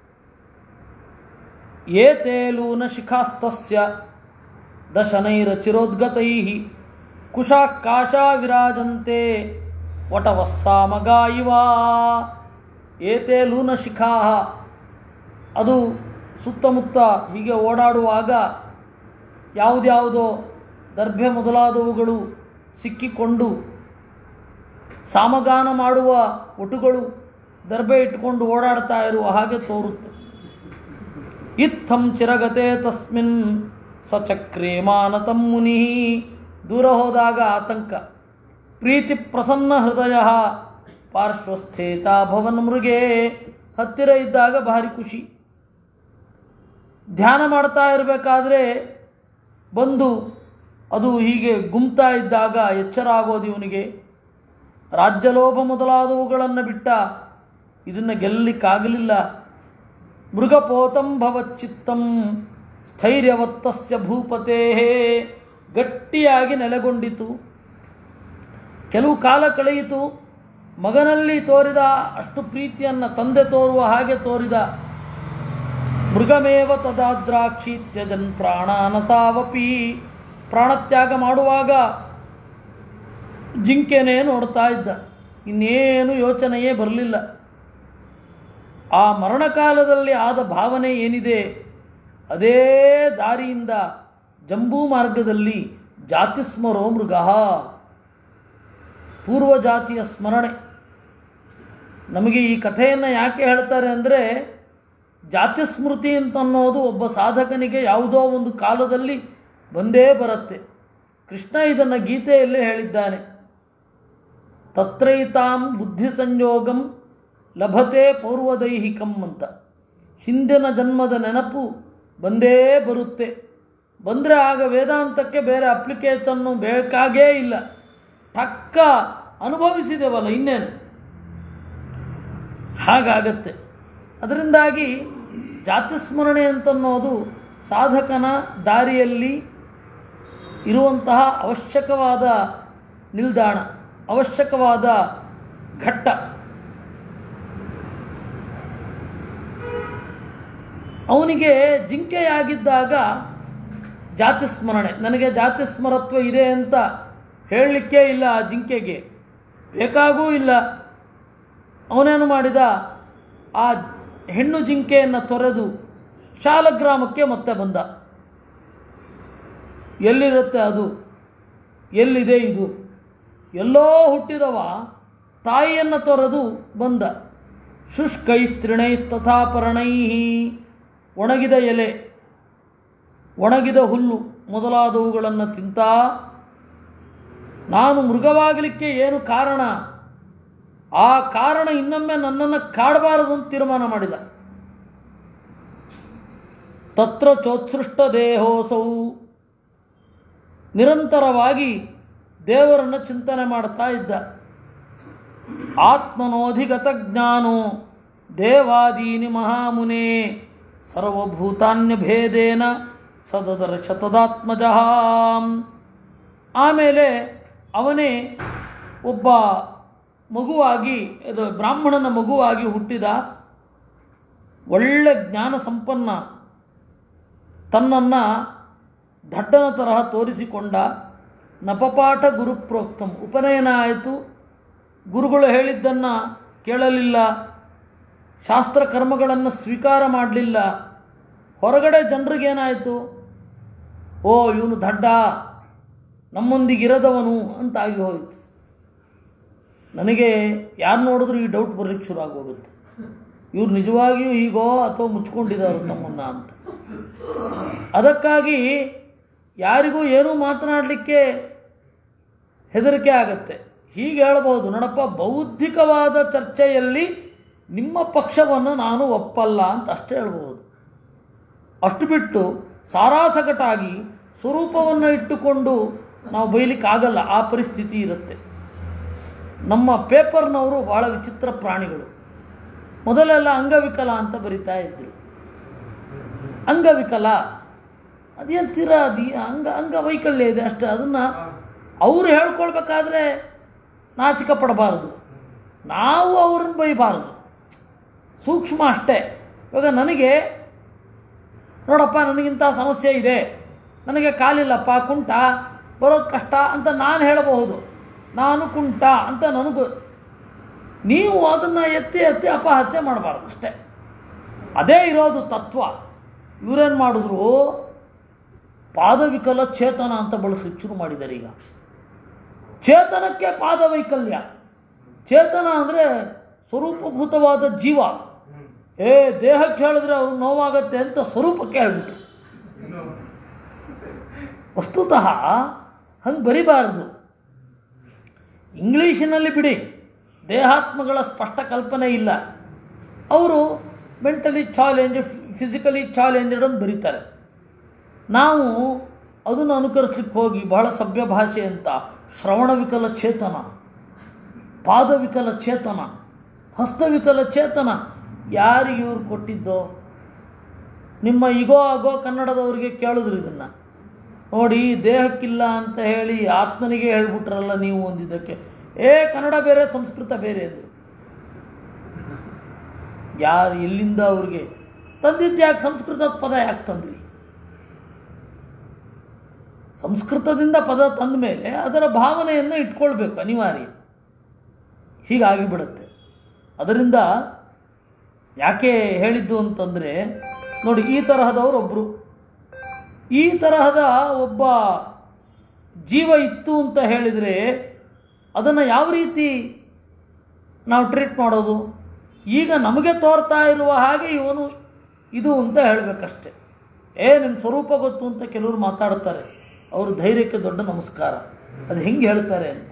ಏತೇ ಲೂನ ಶಿಖಾಸ್ತಸ್ಯ ದಶನೈರ ಚಿರೋದ್ಗತೈ ಕುಶಾಕಾಶಾ ವಿರಾಜಂತೆ ವಟವಸ್ಸಾಮಗಾ ಇವ ಏತೇ ಲೂನ ಶಿಖಾ ಅದು ಸುತ್ತಮುತ್ತ ಹೀಗೆ ಓಡಾಡುವಾಗ ಯಾವುದ್ಯಾವುದೋ ದರ್ಭೆ ಮೊದಲಾದವುಗಳು ಸಿಕ್ಕಿಕೊಂಡು ಸಾಮಗಾನ ಮಾಡುವ ಒಟುಗಳು ದರ್ಬೆ ಇಟ್ಟುಕೊಂಡು ಓಡಾಡ್ತಾ ಇರುವ ಹಾಗೆ ತೋರುತ್ತೆ ಇತ್ತಂ ಚಿರಗತೆ ತಸ್ಮಿನ್ ಸಚಕ್ರೇ ಮಾನತಂ ಮುನಿ ದೂರ ಹೋದಾಗ ಆತಂಕ ಪ್ರೀತಿ ಪ್ರಸನ್ನ ಹೃದಯ ಪಾರ್ಶ್ವಸ್ಥೇತ ಭವನ್ ಮೃಗೆ ಹತ್ತಿರ ಇದ್ದಾಗ ಭಾರಿ ಖುಷಿ ಧ್ಯಾನ ಮಾಡ್ತಾ ಇರಬೇಕಾದ್ರೆ ಬಂದು ಅದು ಹೀಗೆ ಗುಮ್ತಾ ಇದ್ದಾಗ ಎಚ್ಚರ ಆಗೋದು ಇವನಿಗೆ ರಾಜ್ಯಲೋಭ ಮೊದಲಾದವುಗಳನ್ನು ಬಿಟ್ಟ ಇದನ್ನು ಗೆಲ್ಲಲಿಕ್ಕಾಗಲಿಲ್ಲ ಮೃಗಪೋತಂ ಭವಚ್ಚಿತ್ತಂ ಸ್ಥೈರ್ಯವತ್ತಸ್ಯ ಭೂಪತೇ ಗಟ್ಟಿಯಾಗಿ ನೆಲೆಗೊಂಡಿತು ಕೆಲವು ಕಾಲ ಕಳೆಯಿತು ಮಗನಲ್ಲಿ ತೋರಿದ ಅಷ್ಟು ಪ್ರೀತಿಯನ್ನು ತಂದೆ ತೋರುವ ಹಾಗೆ ತೋರಿದ ಮೃಗಮೇವ ತದಾದ್ರಾಕ್ಷಿ ತ್ಯಜನ್ ಪ್ರಾಣಾನಸಾವಪಿ ಪ್ರಾಣತ್ಯಾಗ ಮಾಡುವಾಗ ಜಿಂಕೆನೇ ನೋಡ್ತಾ ಇದ್ದ ಇನ್ನೇನು ಯೋಚನೆಯೇ ಬರಲಿಲ್ಲ ಆ ಮರಣಕಾಲದಲ್ಲಿ ಆದ ಭಾವನೆ ಏನಿದೆ ಅದೇ ದಾರಿಯಿಂದ ಜಂಬೂ ಮಾರ್ಗದಲ್ಲಿ ಜಾತಿಸ್ಮರೋ ಮೃಗ ಪೂರ್ವ ಜಾತಿಯ ಸ್ಮರಣೆ ನಮಗೆ ಈ ಕಥೆಯನ್ನು ಯಾಕೆ ಹೇಳ್ತಾರೆ ಅಂದರೆ ಜಾತಿ ಸ್ಮೃತಿ ಅಂತ ಅನ್ನೋದು ಒಬ್ಬ ಸಾಧಕನಿಗೆ ಯಾವುದೋ ಒಂದು ಕಾಲದಲ್ಲಿ ಬಂದೇ ಬರುತ್ತೆ ಕೃಷ್ಣ ಇದನ್ನು ಗೀತೆಯಲ್ಲೇ ಹೇಳಿದ್ದಾನೆ ತತ್ರೈತಾಂ ಬುದ್ಧಿ ಸಂಯೋಗಂ ಲಭತೆ ಪೌರ್ವದೈಹಿಕಂ ಅಂತ ಹಿಂದಿನ ಜನ್ಮದ ನೆನಪು ಬಂದೇ ಬರುತ್ತೆ ಬಂದರೆ ಆಗ ವೇದಾಂತಕ್ಕೆ ಬೇರೆ ಅಪ್ಲಿಕೇಶನ್ನು ಬೇಕಾಗೇ ಇಲ್ಲ ಟಕ್ಕ ಅನುಭವಿಸಿದೆವಲ್ಲ ಇನ್ನೇನು ಹಾಗಾಗತ್ತೆ ಅದರಿಂದಾಗಿ ಜಾತಿಸ್ಮರಣೆ ಅಂತನ್ನೋದು ಸಾಧಕನ ದಾರಿಯಲ್ಲಿ ಇರುವಂತಹ ಅವಶ್ಯಕವಾದ ನಿಲ್ದಾಣ ಅವಶ್ಯಕವಾದ ಘಟ್ಟ ಅವನಿಗೆ ಜಿಂಕೆಯಾಗಿದ್ದಾಗ ಜಾತಿ ಸ್ಮರಣೆ ನನಗೆ ಜಾತಿ ಸ್ಮರತ್ವ ಇದೆ ಅಂತ ಹೇಳಲಿಕ್ಕೆ ಇಲ್ಲ ಆ ಜಿಂಕೆಗೆ ಬೇಕಾಗೂ ಇಲ್ಲ ಅವನೇನು ಮಾಡಿದ ಆ ಹೆಣ್ಣು ಜಿಂಕೆಯನ್ನು ತೊರೆದು ಶಾಲಗ್ರಾಮಕ್ಕೆ ಮತ್ತೆ ಬಂದ ಎಲ್ಲಿರುತ್ತೆ ಅದು ಎಲ್ಲಿದೆ ಇದು ಎಲ್ಲೋ ಹುಟ್ಟಿದವ ತಾಯಿಯನ್ನು ತೊರೆದು ಬಂದ ಶುಷ್ಕೈಸ್ತ್ರಿಣೈಸ್ತಥಾಪರಣೈ ಒಣಗಿದ ಎಲೆ ಒಣಗಿದ ಹುಲ್ಲು ಮೊದಲಾದವುಗಳನ್ನು ತಿಂತ ನಾನು ಮೃಗವಾಗಲಿಕ್ಕೆ ಏನು ಕಾರಣ ಆ ಕಾರಣ ಇನ್ನೊಮ್ಮೆ ನನ್ನನ್ನು ಕಾಡಬಾರದು ಅಂತ ತೀರ್ಮಾನ ಮಾಡಿದ ತತ್ರ ಚೋತ್ಸೃಷ್ಟ ದೇಹೋಸೌ ನಿರಂತರವಾಗಿ ದೇವರನ್ನು ಚಿಂತನೆ ಮಾಡ್ತಾ ಇದ್ದ ಆತ್ಮನೋಧಿಗತ ಜ್ಞಾನೋ ದೇವಾದೀನಿ ಮಹಾಮುನೇ ಸರ್ವಭೂತಾನ್ಯಭೇದೇನ ಸದದರ ಶತದಾತ್ಮಜ ಆಮೇಲೆ ಅವನೇ ಒಬ್ಬ ಮಗುವಾಗಿ ಇದು ಬ್ರಾಹ್ಮಣನ ಮಗುವಾಗಿ ಹುಟ್ಟಿದ ಒಳ್ಳೆ ಜ್ಞಾನ ಸಂಪನ್ನ ತನ್ನನ್ನು ದಡ್ಡನ ತರಹ ತೋರಿಸಿಕೊಂಡ ನಪಪಾಠ ಗುರುಪ್ರೋಕ್ತಂ ಉಪನಯನ ಆಯಿತು ಗುರುಗಳು ಹೇಳಿದ್ದನ್ನು ಕೇಳಲಿಲ್ಲ ಶಾಸ್ತ್ರ ಕರ್ಮಗಳನ್ನು ಸ್ವೀಕಾರ ಮಾಡಲಿಲ್ಲ ಹೊರಗಡೆ ಜನರಿಗೇನಾಯಿತು ಓ ಇವನು ದಡ್ಡ ನಮ್ಮೊಂದಿಗಿರದವನು ಅಂತಾಗಿ ಹೋಯಿತು ನನಗೆ ಯಾರು ನೋಡಿದ್ರು ಈ ಡೌಟ್ ಬರಲಿಕ್ಕೆ ಶುರು ಆಗೋಗುತ್ತೆ ಇವ್ರು ನಿಜವಾಗಿಯೂ ಹೀಗೋ ಅಥವಾ ಮುಚ್ಕೊಂಡಿದ್ದಾರೆ ತಮ್ಮನ್ನ ಅಂತ ಅದಕ್ಕಾಗಿ ಯಾರಿಗೂ ಏನೂ ಮಾತನಾಡಲಿಕ್ಕೆ ಹೆದರಿಕೆ ಆಗತ್ತೆ ಹೀಗೆ ಹೇಳ್ಬೋದು ನೋಡಪ್ಪ ಬೌದ್ಧಿಕವಾದ ಚರ್ಚೆಯಲ್ಲಿ ನಿಮ್ಮ ಪಕ್ಷವನ್ನು ನಾನು ಒಪ್ಪಲ್ಲ ಅಂತ ಅಷ್ಟೇ ಹೇಳ್ಬೋದು ಅಷ್ಟು ಬಿಟ್ಟು ಸಾರಾಸಗಟಾಗಿ ಸ್ವರೂಪವನ್ನು ಇಟ್ಟುಕೊಂಡು ನಾವು ಬೈಲಿಕ್ಕಾಗಲ್ಲ ಆ ಪರಿಸ್ಥಿತಿ ಇರುತ್ತೆ ನಮ್ಮ ಪೇಪರ್ನವರು ಭಾಳ ವಿಚಿತ್ರ ಪ್ರಾಣಿಗಳು ಮೊದಲೆಲ್ಲ ಅಂಗವಿಕಲ ಅಂತ ಬರಿತಾ ಇದ್ರು ಅಂಗವಿಕಲ ಅದೇನು ತೀರಾ ಅದಿ ಅಂಗ ಅಂಗವೈಕಲ್ಯ ಇದೆ ಅಷ್ಟೇ ಅದನ್ನು ಅವರು ಹೇಳ್ಕೊಳ್ಬೇಕಾದ್ರೆ ನಾಚಿಕ ಪಡಬಾರದು ನಾವು ಅವ್ರನ್ನ ಬೈಬಾರದು ಸೂಕ್ಷ್ಮ ಅಷ್ಟೇ ಇವಾಗ ನನಗೆ ನೋಡಪ್ಪ ನನಗಿಂಥ ಸಮಸ್ಯೆ ಇದೆ ನನಗೆ ಕಾಲಿಲ್ಲಪ್ಪ ಕುಂಟ ಬರೋದು ಕಷ್ಟ ಅಂತ ನಾನು ಹೇಳಬಹುದು ನಾನು ಕುಂಟ ಅಂತ ನನಗೂ ನೀವು ಅದನ್ನು ಎತ್ತಿ ಎತ್ತಿ ಅಪಹತ್ಯೆ ಮಾಡಬಾರ್ದು ಅಷ್ಟೇ ಅದೇ ಇರೋದು ತತ್ವ ಇವರೇನು ಮಾಡಿದ್ರು ಪಾದವಿಕಲ ಚೇತನ ಅಂತ ಬಳಸಲಿಕ್ಕೆ ಶುರು ಮಾಡಿದ್ದಾರೆ ಈಗ ಚೇತನಕ್ಕೆ ಪಾದವೈಕಲ್ಯ ಚೇತನ ಅಂದರೆ ಸ್ವರೂಪಭೂತವಾದ ಜೀವ ಏ ದೇಹಕ್ಕೆ ಹೇಳಿದ್ರೆ ಅವ್ರಿಗೆ ನೋವಾಗತ್ತೆ ಅಂತ ಸ್ವರೂಪಕ್ಕೆ ಹೇಳ್ಬಿಟ್ಟು ವಸ್ತುತಃ ಹಂಗೆ ಬರಿಬಾರ್ದು ಇಂಗ್ಲೀಷಿನಲ್ಲಿ ಬಿಡಿ ದೇಹಾತ್ಮಗಳ ಸ್ಪಷ್ಟ ಕಲ್ಪನೆ ಇಲ್ಲ ಅವರು ಮೆಂಟಲಿ ಚಾಲೆಂಜ್ ಫಿಸಿಕಲಿ ಚಾಲೆಂಜಡ್ ಅಂತ ಬರೀತಾರೆ ನಾವು ಅದನ್ನು ಅನುಕರಿಸ್ಲಿಕ್ಕೆ ಹೋಗಿ ಬಹಳ ಸಭ್ಯ ಭಾಷೆ ಅಂತ ಶ್ರವಣವಿಕಲ ಚೇತನ ಪಾದವಿಕಲ ಚೇತನ ಹಸ್ತವಿಕಲ ಚೇತನ ಯಾರಿಗೆ ಇವ್ರು ಕೊಟ್ಟಿದ್ದೋ ನಿಮ್ಮ ಇಗೋ ಆಗೋ ಕನ್ನಡದವರಿಗೆ ಕೇಳಿದ್ರು ಇದನ್ನು ನೋಡಿ ದೇಹಕ್ಕಿಲ್ಲ ಅಂತ ಹೇಳಿ ಆತ್ಮನಿಗೆ ಹೇಳ್ಬಿಟ್ರಲ್ಲ ನೀವು ಒಂದಿದ್ದಕ್ಕೆ ಏ ಕನ್ನಡ ಬೇರೆ ಸಂಸ್ಕೃತ ಬೇರೆ ಅದು ಯಾರು ಎಲ್ಲಿಂದ ಅವ್ರಿಗೆ ತಂದಿದ್ದು ಯಾಕೆ ಸಂಸ್ಕೃತದ ಪದ ಯಾಕೆ ತಂದ್ರಿ ಸಂಸ್ಕೃತದಿಂದ ಪದ ತಂದ ಮೇಲೆ ಅದರ ಭಾವನೆಯನ್ನು ಇಟ್ಕೊಳ್ಬೇಕು ಅನಿವಾರ್ಯ ಹೀಗಾಗಿಬಿಡುತ್ತೆ ಅದರಿಂದ ಯಾಕೆ ಹೇಳಿದ್ದು ಅಂತಂದರೆ ನೋಡಿ ಈ ತರಹದವರು ಒಬ್ಬರು ಈ ತರಹದ ಒಬ್ಬ ಜೀವ ಇತ್ತು ಅಂತ ಹೇಳಿದರೆ ಅದನ್ನು ಯಾವ ರೀತಿ ನಾವು ಟ್ರೀಟ್ ಮಾಡೋದು ಈಗ ನಮಗೆ ತೋರ್ತಾ ಇರುವ ಹಾಗೆ ಇವನು ಇದು ಅಂತ ಹೇಳಬೇಕಷ್ಟೆ ಏ ನಿಮ್ಮ ಸ್ವರೂಪ ಗೊತ್ತು ಅಂತ ಕೆಲವರು ಮಾತಾಡ್ತಾರೆ ಅವ್ರ ಧೈರ್ಯಕ್ಕೆ ದೊಡ್ಡ ನಮಸ್ಕಾರ ಅದು ಹೆಂಗೆ ಹೇಳ್ತಾರೆ ಅಂತ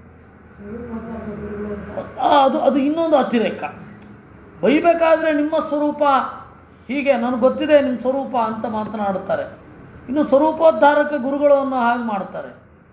ಆ, ಅದು ಅದು ಇನ್ನೊಂದು ಅತಿರೇಕ ಬೈಬೇಕಾದ್ರೆ ನಿಮ್ಮ ಸ್ವರೂಪ ಹೀಗೆ ನನಗೆ ಗೊತ್ತಿದೆ ನಿಮ್ಮ ಸ್ವರೂಪ ಅಂತ ಮಾತನಾಡುತ್ತಾರೆ ಇನ್ನು ಸ್ವರೂಪೋದ್ಧಾರಕ ಗುರುಗಳನ್ನು ಹಾಗೆ ಮಾಡ್ತಾರೆ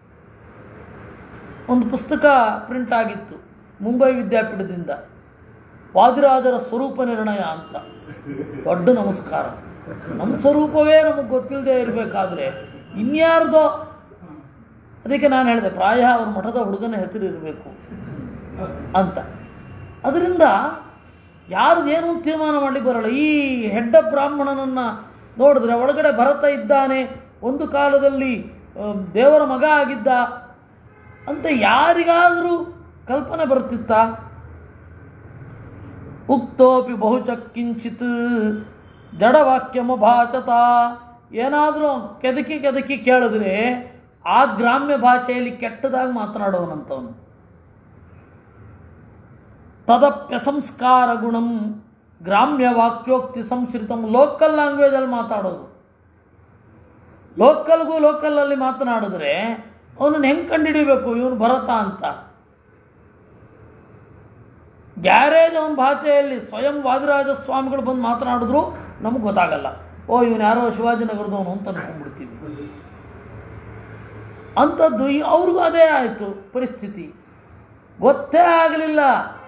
ಒಂದು ಪುಸ್ತಕ ಪ್ರಿಂಟ್ ಆಗಿತ್ತು ಮುಂಬೈ ವಿದ್ಯಾಪೀಠದಿಂದ ವಾದಿರಾಜರ ಸ್ವರೂಪ ನಿರ್ಣಯ ಅಂತ ದೊಡ್ಡ ನಮಸ್ಕಾರ ನಮ್ಮ ಸ್ವರೂಪವೇ ನಮಗೆ ಗೊತ್ತಿಲ್ಲದೆ ಇರಬೇಕಾದ್ರೆ ಇನ್ಯಾರ್ದೋ ಅದಕ್ಕೆ ನಾನು ಹೇಳಿದೆ ಪ್ರಾಯ ಅವ್ರ ಮಠದ ಹುಡುಗನ ಹೆಸರು ಇರಬೇಕು ಅಂತ ಅದರಿಂದ ಯಾರು ಏನು ಅಂತ ತೀರ್ಮಾನ ಮಾಡಲಿಕ್ಕೆ ಬರಲ್ಲ ಈ ಹೆಡ್ಡ ಬ್ರಾಹ್ಮಣನನ್ನು ನೋಡಿದ್ರೆ ಒಳಗಡೆ ಭರತ ಇದ್ದಾನೆ ಒಂದು ಕಾಲದಲ್ಲಿ ಆ, ದೇವರ ಮಗ ಆಗಿದ್ದ ಅಂತ ಯಾರಿಗಾದರೂ ಕಲ್ಪನೆ ಬರ್ತಿತ್ತಾ ಉಕ್ತೋಪಿ ಬಹುಚ ಕಿಂಚಿತ್ ಜಡವಾಕ್ಯಮಭಾಚತ ಏನಾದರೂ ಕೆದಕಿ ಕೆದಕಿ ಕೇಳಿದ್ರೆ ಆ ಗ್ರಾಮ್ಯ ಭಾಷೆಯಲ್ಲಿ ಕೆಟ್ಟದಾಗಿ ಮಾತನಾಡೋನಂತವನು ತದಪ್ಯ ಸಂಸ್ಕಾರ ಗುಣಂ ಗ್ರಾಮ್ಯ ವಾಕ್ಯೋಕ್ತಿ ಸಂಸ್ಕೃತಂ ಲೋಕಲ್ ಲ್ಯಾಂಗ್ವೇಜಲ್ಲಿ ಮಾತಾಡೋದು ಲೋಕಲ್ಗೂ ಲೋಕಲಲ್ಲಿ ಮಾತನಾಡಿದ್ರೆ ಅವನನ್ನು ಹೆಂಗೆ ಕಂಡುಹಿಡಿಬೇಕು ಇವನು ಭರತ ಅಂತ ಗ್ಯಾರೇಜ್ ಅವನ ಭಾಷೆಯಲ್ಲಿ ಸ್ವಯಂ ವಾದಿರಾಜ ಸ್ವಾಮಿಗಳು ಬಂದು ಮಾತನಾಡಿದ್ರು ನಮಗೆ ಗೊತ್ತಾಗಲ್ಲ ಓ ಇವನು ಯಾರೋ ಶಿವಾಜಿನಗರದವನು ಅಂತ ಅನ್ಕೊಂಡ್ಬಿಡ್ತೀವಿ ಅಂಥದ್ದು ಈ- ಅವ್ರಿಗೂ ಅದೇ ಆಯಿತು ಪರಿಸ್ಥಿತಿ ಗೊತ್ತೇ ಆಗಲಿಲ್ಲ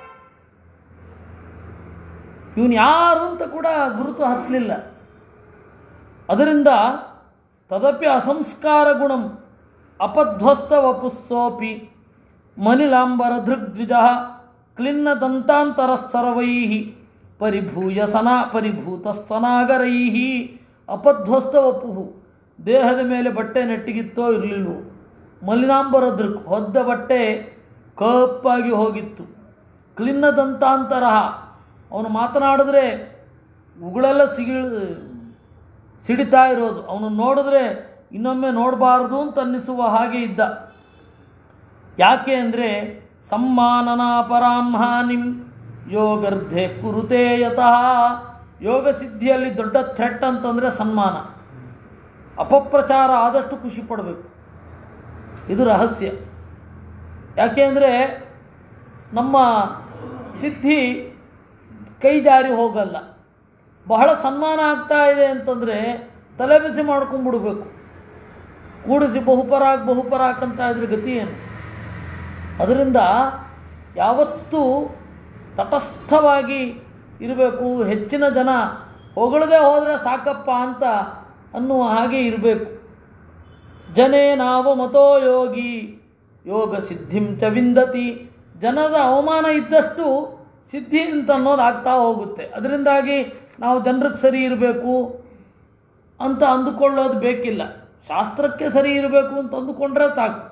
ಇವನು ಯಾರು ಅಂತ ಕೂಡ ಗುರುತು ಹತ್ತಲಿಲ್ಲ ಅದರಿಂದ ತದಪಿ ಅಸಂಸ್ಕಾರ ಗುಣಂ ಅಪಧ್ವಸ್ತ ವಪುಸ್ಸೋಪಿ ಮನಿಲಾಂಬರ ದೃಗ್ದ್ವಿಜ ಕ್ಲಿನ್ನ ದಂತಾಂತರ ಸರ್ವೈ ಪರಿಭೂಯ ಸನಾ ಪರಿಭೂತ ಸನಾಗರೈ ಅಪಧ್ವಸ್ತ ವಪುಹು ದೇಹದ ಮೇಲೆ ಬಟ್ಟೆ ನೆಟ್ಟಿಗಿತ್ತೋ ಇರಲಿಲ್ವೋ ಮಲಿನಾಂಬರ ದೃಕ್ ಹೊದ್ದ ಬಟ್ಟೆ ಕಪ್ಪಾಗಿ ಹೋಗಿತ್ತು ಕ್ಲಿನ್ನ ದಂತಾಂತರ ಅವನು ಮಾತನಾಡಿದ್ರೆ ಉಗುಳೆಲ್ಲ ಸಿಗಿಳ್ ಸಿಡಿತಾ ಇರೋದು ಅವನು ನೋಡಿದ್ರೆ ಇನ್ನೊಮ್ಮೆ ನೋಡಬಾರದು ಅಂತ ಅನ್ನಿಸುವ ಹಾಗೆ ಇದ್ದ ಯಾಕೆ ಅಂದರೆ ಸಮ್ಮಾನನಾ ಪರಾಂಹಾನಿಂ ಯೋಗರ್ಧೆ ಕುರುತೆ ಯತಃ ಯೋಗ ಸಿದ್ಧಿಯಲ್ಲಿ ದೊಡ್ಡ ಥ್ರೆಟ್ ಅಂತಂದರೆ ಸನ್ಮಾನ ಅಪಪ್ರಚಾರ ಆದಷ್ಟು ಖುಷಿ ಪಡಬೇಕು ಇದು ರಹಸ್ಯ ಯಾಕೆ ಅಂದರೆ ನಮ್ಮ ಸಿದ್ಧಿ ಕೈ ಜಾರಿ ಹೋಗಲ್ಲ ಬಹಳ ಸನ್ಮಾನ ಆಗ್ತಾ ಇದೆ ಅಂತಂದರೆ ತಲೆ ಬಿಸಿ ಮಾಡ್ಕೊಂಡ್ಬಿಡ್ಬೇಕು ಕೂಡಿಸಿ ಬಹುಪರಾಕ್ ಬಹುಪರಾಕ್ ಅಂತ ಇದ್ರೆ ಗತಿ ಏನು ಅದರಿಂದ ಯಾವತ್ತೂ ತಟಸ್ಥವಾಗಿ ಇರಬೇಕು ಹೆಚ್ಚಿನ ಜನ ಹೊಗಳದೆ ಹೋದರೆ ಸಾಕಪ್ಪ ಅಂತ ಅನ್ನುವ ಹಾಗೆ ಇರಬೇಕು ಜನೇ ನಾವು ಮತೋ ಯೋಗಿ ಯೋಗ ಸಿದ್ಧಿಂ ಚ ವಿಂದತಿ ಜನರ ಅವಮಾನ ಇದ್ದಷ್ಟು ಸಿದ್ಧಿ ಅಂತ ಅನ್ನೋದು ಆಗ್ತಾ ಹೋಗುತ್ತೆ ಅದರಿಂದಾಗಿ ನಾವು ಜನರಿಗೆ ಸರಿ ಇರಬೇಕು ಅಂತ ಅಂದುಕೊಳ್ಳೋದು ಬೇಕಿಲ್ಲ ಶಾಸ್ತ್ರಕ್ಕೆ ಸರಿ ಇರಬೇಕು ಅಂತ ಅಂದುಕೊಂಡ್ರೆ ಸಾಕು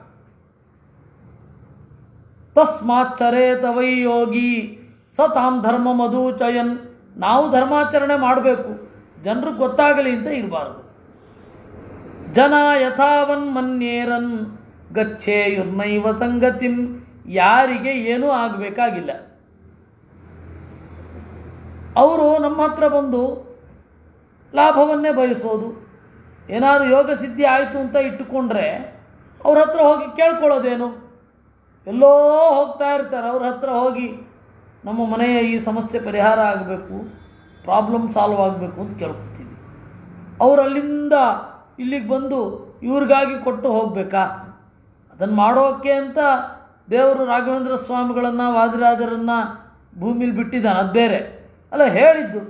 ತಸ್ಮಾಚ್ಚರೇತ ವೈ ಯೋಗಿ ಸ ತಾಂ ಧರ್ಮ ಮಧುಚಯನ್ ನಾವು ಧರ್ಮಾಚರಣೆ ಮಾಡಬೇಕು ಜನರಿಗೆ ಗೊತ್ತಾಗಲಿ ಅಂತ ಇರಬಾರ್ದು ಜನ ಯಥಾವನ್ ಮನ್ಯೇರನ್ ಗಚ್ಚೇಯುರ್ನೈವ ಸಂಗತಿಂ ಯಾರಿಗೆ ಏನೂ ಆಗಬೇಕಾಗಿಲ್ಲ ಅವರು ನಮ್ಮ ಹತ್ರ ಬಂದು ಲಾಭವನ್ನೇ ಬಯಸೋದು ಏನಾದ್ರು ಯೋಗ ಸಿದ್ಧಿ ಆಯಿತು ಅಂತ ಇಟ್ಟುಕೊಂಡ್ರೆ ಅವ್ರ ಹತ್ರ ಹೋಗಿ ಕೇಳ್ಕೊಳ್ಳೋದೇನು ಎಲ್ಲೋ ಹೋಗ್ತಾ ಇರ್ತಾರೆ ಅವ್ರ ಹತ್ರ ಹೋಗಿ ನಮ್ಮ ಮನೆಯ ಈ ಸಮಸ್ಯೆ ಪರಿಹಾರ ಆಗಬೇಕು ಪ್ರಾಬ್ಲಮ್ ಸಾಲ್ವ್ ಆಗಬೇಕು ಅಂತ ಕೇಳ್ಕೊತೀವಿ ಅವ್ರು ಅಲ್ಲಿಂದ ಇಲ್ಲಿಗೆ ಬಂದು ಇವ್ರಿಗಾಗಿ ಕೊಟ್ಟು ಹೋಗಬೇಕಾ ಅದನ್ನು ಮಾಡೋಕ್ಕೆ ಅಂತ ದೇವರು ರಾಘವೇಂದ್ರ ಸ್ವಾಮಿಗಳನ್ನು ವಾದಿರಾಜರನ್ನು ಭೂಮಿಲಿ ಬಿಟ್ಟಿದ್ದಾನೆ ಅದು ಬೇರೆ ಅಲ್ಲ ಹೇಳಿದ್ದು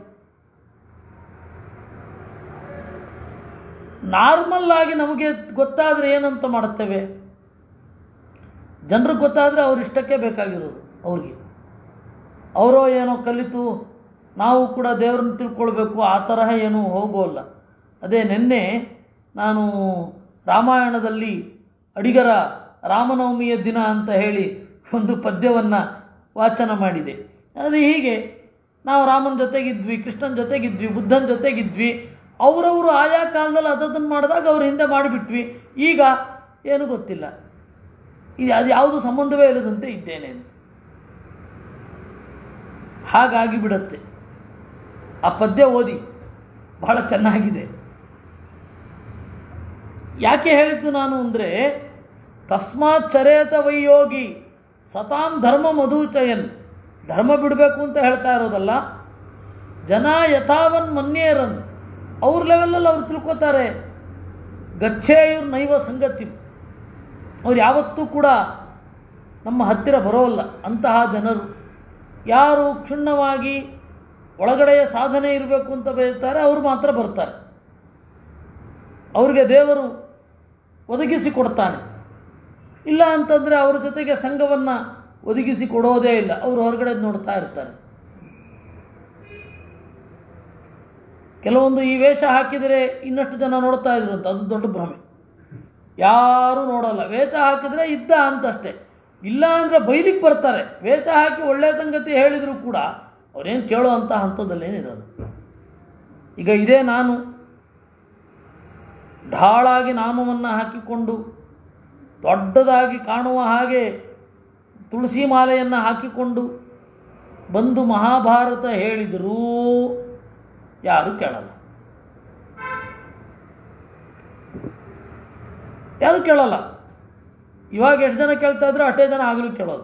ನಾರ್ಮಲ್ ಆಗಿ ನಮಗೆ ಗೊತ್ತಾದರೆ ಏನಂತ ಮಾಡುತ್ತೇವೆ ಜನರಿಗೆ ಗೊತ್ತಾದರೆ ಅವ್ರ ಇಷ್ಟಕ್ಕೆ ಬೇಕಾಗಿರೋದು ಅವ್ರಿಗೆ ಅವರೋ ಏನೋ ಕಲಿತು ನಾವು ಕೂಡ ದೇವ್ರನ್ನ ತಿಳ್ಕೊಳ್ಬೇಕು ಆ ತರಹ ಏನೂ ಹೋಗೋಲ್ಲ ಅದೇ ನಿನ್ನೆ ನಾನು ರಾಮಾಯಣದಲ್ಲಿ ಅಡಿಗರ ರಾಮನವಮಿಯ ದಿನ ಅಂತ ಹೇಳಿ ಒಂದು ಪದ್ಯವನ್ನು ವಾಚನ ಮಾಡಿದೆ ಅದು ಹೀಗೆ ನಾವು ರಾಮನ ಜೊತೆಗಿದ್ವಿ ಕೃಷ್ಣನ ಜೊತೆಗಿದ್ವಿ ಬುದ್ಧನ ಜೊತೆಗಿದ್ವಿ ಅವರವರು ಆಯಾ ಕಾಲದಲ್ಲಿ ಅದನ್ನು ಮಾಡಿದಾಗ ಅವ್ರ ಹಿಂದೆ ಮಾಡಿಬಿಟ್ವಿ ಈಗ ಏನು ಗೊತ್ತಿಲ್ಲ ಇದು ಅದು ಯಾವುದು ಸಂಬಂಧವೇ ಇಲ್ಲದಂತೆ ಇದ್ದೇನೆ ಅಂತ ಹಾಗಾಗಿ ಬಿಡುತ್ತೆ ಆ ಪದ್ಯ ಓದಿ ಬಹಳ ಚೆನ್ನಾಗಿದೆ ಯಾಕೆ ಹೇಳಿದ್ದು ನಾನು ಅಂದರೆ ತಸ್ಮಾತ್ ಚರೇತ ವೈಯೋಗಿ ಸತಾಂ ಧರ್ಮ ಮಧುಚಯನ್ ಧರ್ಮ ಬಿಡಬೇಕು ಅಂತ ಹೇಳ್ತಾ ಇರೋದಲ್ಲ ಜನ ಯಥಾವನ್ ಮನ್ಯೇರನ್ ಅವ್ರ ಲೆವೆಲಲ್ಲಿ ಅವ್ರು ತಿಳ್ಕೊತಾರೆ ಗಚ್ಚೇಯುರ್ ನೈವ ಸಂಗತಿ ಅವ್ರು ಯಾವತ್ತೂ ಕೂಡ ನಮ್ಮ ಹತ್ತಿರ ಬರೋಲ್ಲ ಅಂತಹ ಜನರು ಯಾರು ಕ್ಷುಣ್ಣವಾಗಿ ಒಳಗಡೆಯ ಸಾಧನೆ ಇರಬೇಕು ಅಂತ ಬಯಸ್ತಾರೆ ಅವರು ಮಾತ್ರ ಬರ್ತಾರೆ ಅವರಿಗೆ ದೇವರು ಒದಗಿಸಿ ಕೊಡ್ತಾನೆ ಇಲ್ಲ ಅಂತಂದರೆ ಅವ್ರ ಜೊತೆಗೆ ಸಂಘವನ್ನು ಒದಗಿಸಿ ಕೊಡೋದೇ ಇಲ್ಲ ಅವರು ಹೊರಗಡೆ ನೋಡ್ತಾ ಇರ್ತಾರೆ ಕೆಲವೊಂದು ಈ ವೇಷ ಹಾಕಿದರೆ ಇನ್ನಷ್ಟು ಜನ ನೋಡ್ತಾ ಇದ್ರು ಅಂತ ಅದು ದೊಡ್ಡ ಭ್ರಮೆ ಯಾರೂ ನೋಡಲ್ಲ ವೇಷ ಹಾಕಿದರೆ ಇದ್ದ ಅಂತಷ್ಟೇ ಇಲ್ಲ ಅಂದರೆ ಬೈಲಿಕ್ಕೆ ಬರ್ತಾರೆ ವೇಷ ಹಾಕಿ ಒಳ್ಳೆಯ ಸಂಗತಿ ಹೇಳಿದರೂ ಕೂಡ ಅವ್ರೇನು ಕೇಳೋ ಅಂಥ ಹಂತದಲ್ಲೇನಿರೋದು ಈಗ ಇದೇ ನಾನು ಢಾಳಾಗಿ ನಾಮವನ್ನು ಹಾಕಿಕೊಂಡು ದೊಡ್ಡದಾಗಿ ಕಾಣುವ ಹಾಗೆ ತುಳಸಿ ಮಾಲೆಯನ್ನು ಹಾಕಿಕೊಂಡು ಬಂದು ಮಹಾಭಾರತ ಹೇಳಿದರೂ ಯಾರು ಕೇಳಲ್ಲ ಯಾರು ಕೇಳಲ್ಲ ಇವಾಗ ಎಷ್ಟು ಜನ ಕೇಳ್ತಾ ಇದ್ರು ಅಷ್ಟೇ ಜನ ಆಗಲೂ ಕೇಳೋದು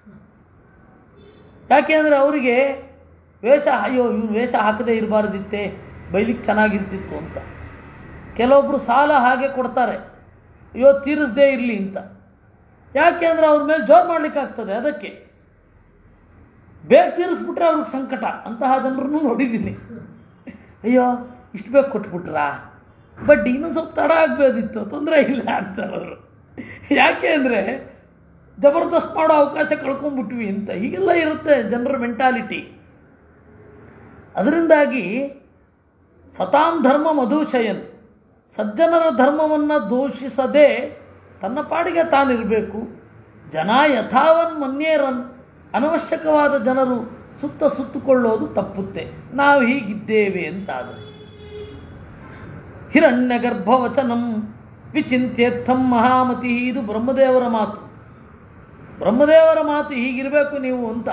ಯಾಕೆ ಅಂದರೆ ಅವರಿಗೆ ವೇಷ ಅಯ್ಯೋ ಇವನು ವೇಷ ಹಾಕದೇ ಇರಬಾರ್ದಿತ್ತೆ ಬೈಲಿಕ್ಕೆ ಚೆನ್ನಾಗಿರ್ತಿತ್ತು ಅಂತ ಕೆಲವೊಬ್ಬರು ಸಾಲ ಹಾಗೆ ಕೊಡ್ತಾರೆ ಅಯ್ಯೋ ತೀರಿಸದೇ ಇರಲಿ ಅಂತ ಯಾಕೆ ಅಂದರೆ ಅವ್ರ ಮೇಲೆ ಜೋರು ಮಾಡಲಿಕ್ಕಾಗ್ತದೆ ಅದಕ್ಕೆ ಬೇಗ ತೀರಿಸ್ಬಿಟ್ರೆ ಅವ್ರಿಗೆ ಸಂಕಟ ಅಂತಹ ಜನರನ್ನು ನೋಡಿದ್ದೀನಿ ಅಯ್ಯೋ ಇಷ್ಟು ಬೇಗ ಕೊಟ್ಬಿಟ್ರಾ ಬಡ್ಡಿ ಇನ್ನೊಂದು ಸ್ವಲ್ಪ ತಡ ಆಗಬೇಕಿತ್ತು ತೊಂದರೆ ಇಲ್ಲ ಅಂತಾರೆ ಅವರು ಯಾಕೆ ಅಂದರೆ ಜಬರ್ದಸ್ತ್ ಮಾಡೋ ಅವಕಾಶ ಕಳ್ಕೊಂಡ್ಬಿಟ್ವಿ ಅಂತ ಹೀಗೆಲ್ಲ ಇರುತ್ತೆ ಜನರ ಮೆಂಟಾಲಿಟಿ ಅದರಿಂದಾಗಿ ಸತಾಂ ಧರ್ಮ ಮಧುಶಯನ್ ಸಜ್ಜನರ ಧರ್ಮವನ್ನು ದೂಷಿಸದೆ ತನ್ನ ಪಾಡಿಗೆ ತಾನಿರಬೇಕು ಜನ ಯಥಾವನ್ ಮನ್ಯೇರನ್ ಅನವಶ್ಯಕವಾದ ಜನರು ಸುತ್ತ ಸುತ್ತುಕೊಳ್ಳೋದು ತಪ್ಪುತ್ತೆ ನಾವು ಹೀಗಿದ್ದೇವೆ ಅಂತಾದರೆ ಹಿರಣ್ಯ ಗರ್ಭವಚನಂ ವಿಚಿಂತ್ಯರ್ಥಂ ಮಹಾಮತಿ ಇದು ಬ್ರಹ್ಮದೇವರ ಮಾತು ಬ್ರಹ್ಮದೇವರ ಮಾತು ಹೀಗಿರಬೇಕು ನೀವು ಅಂತ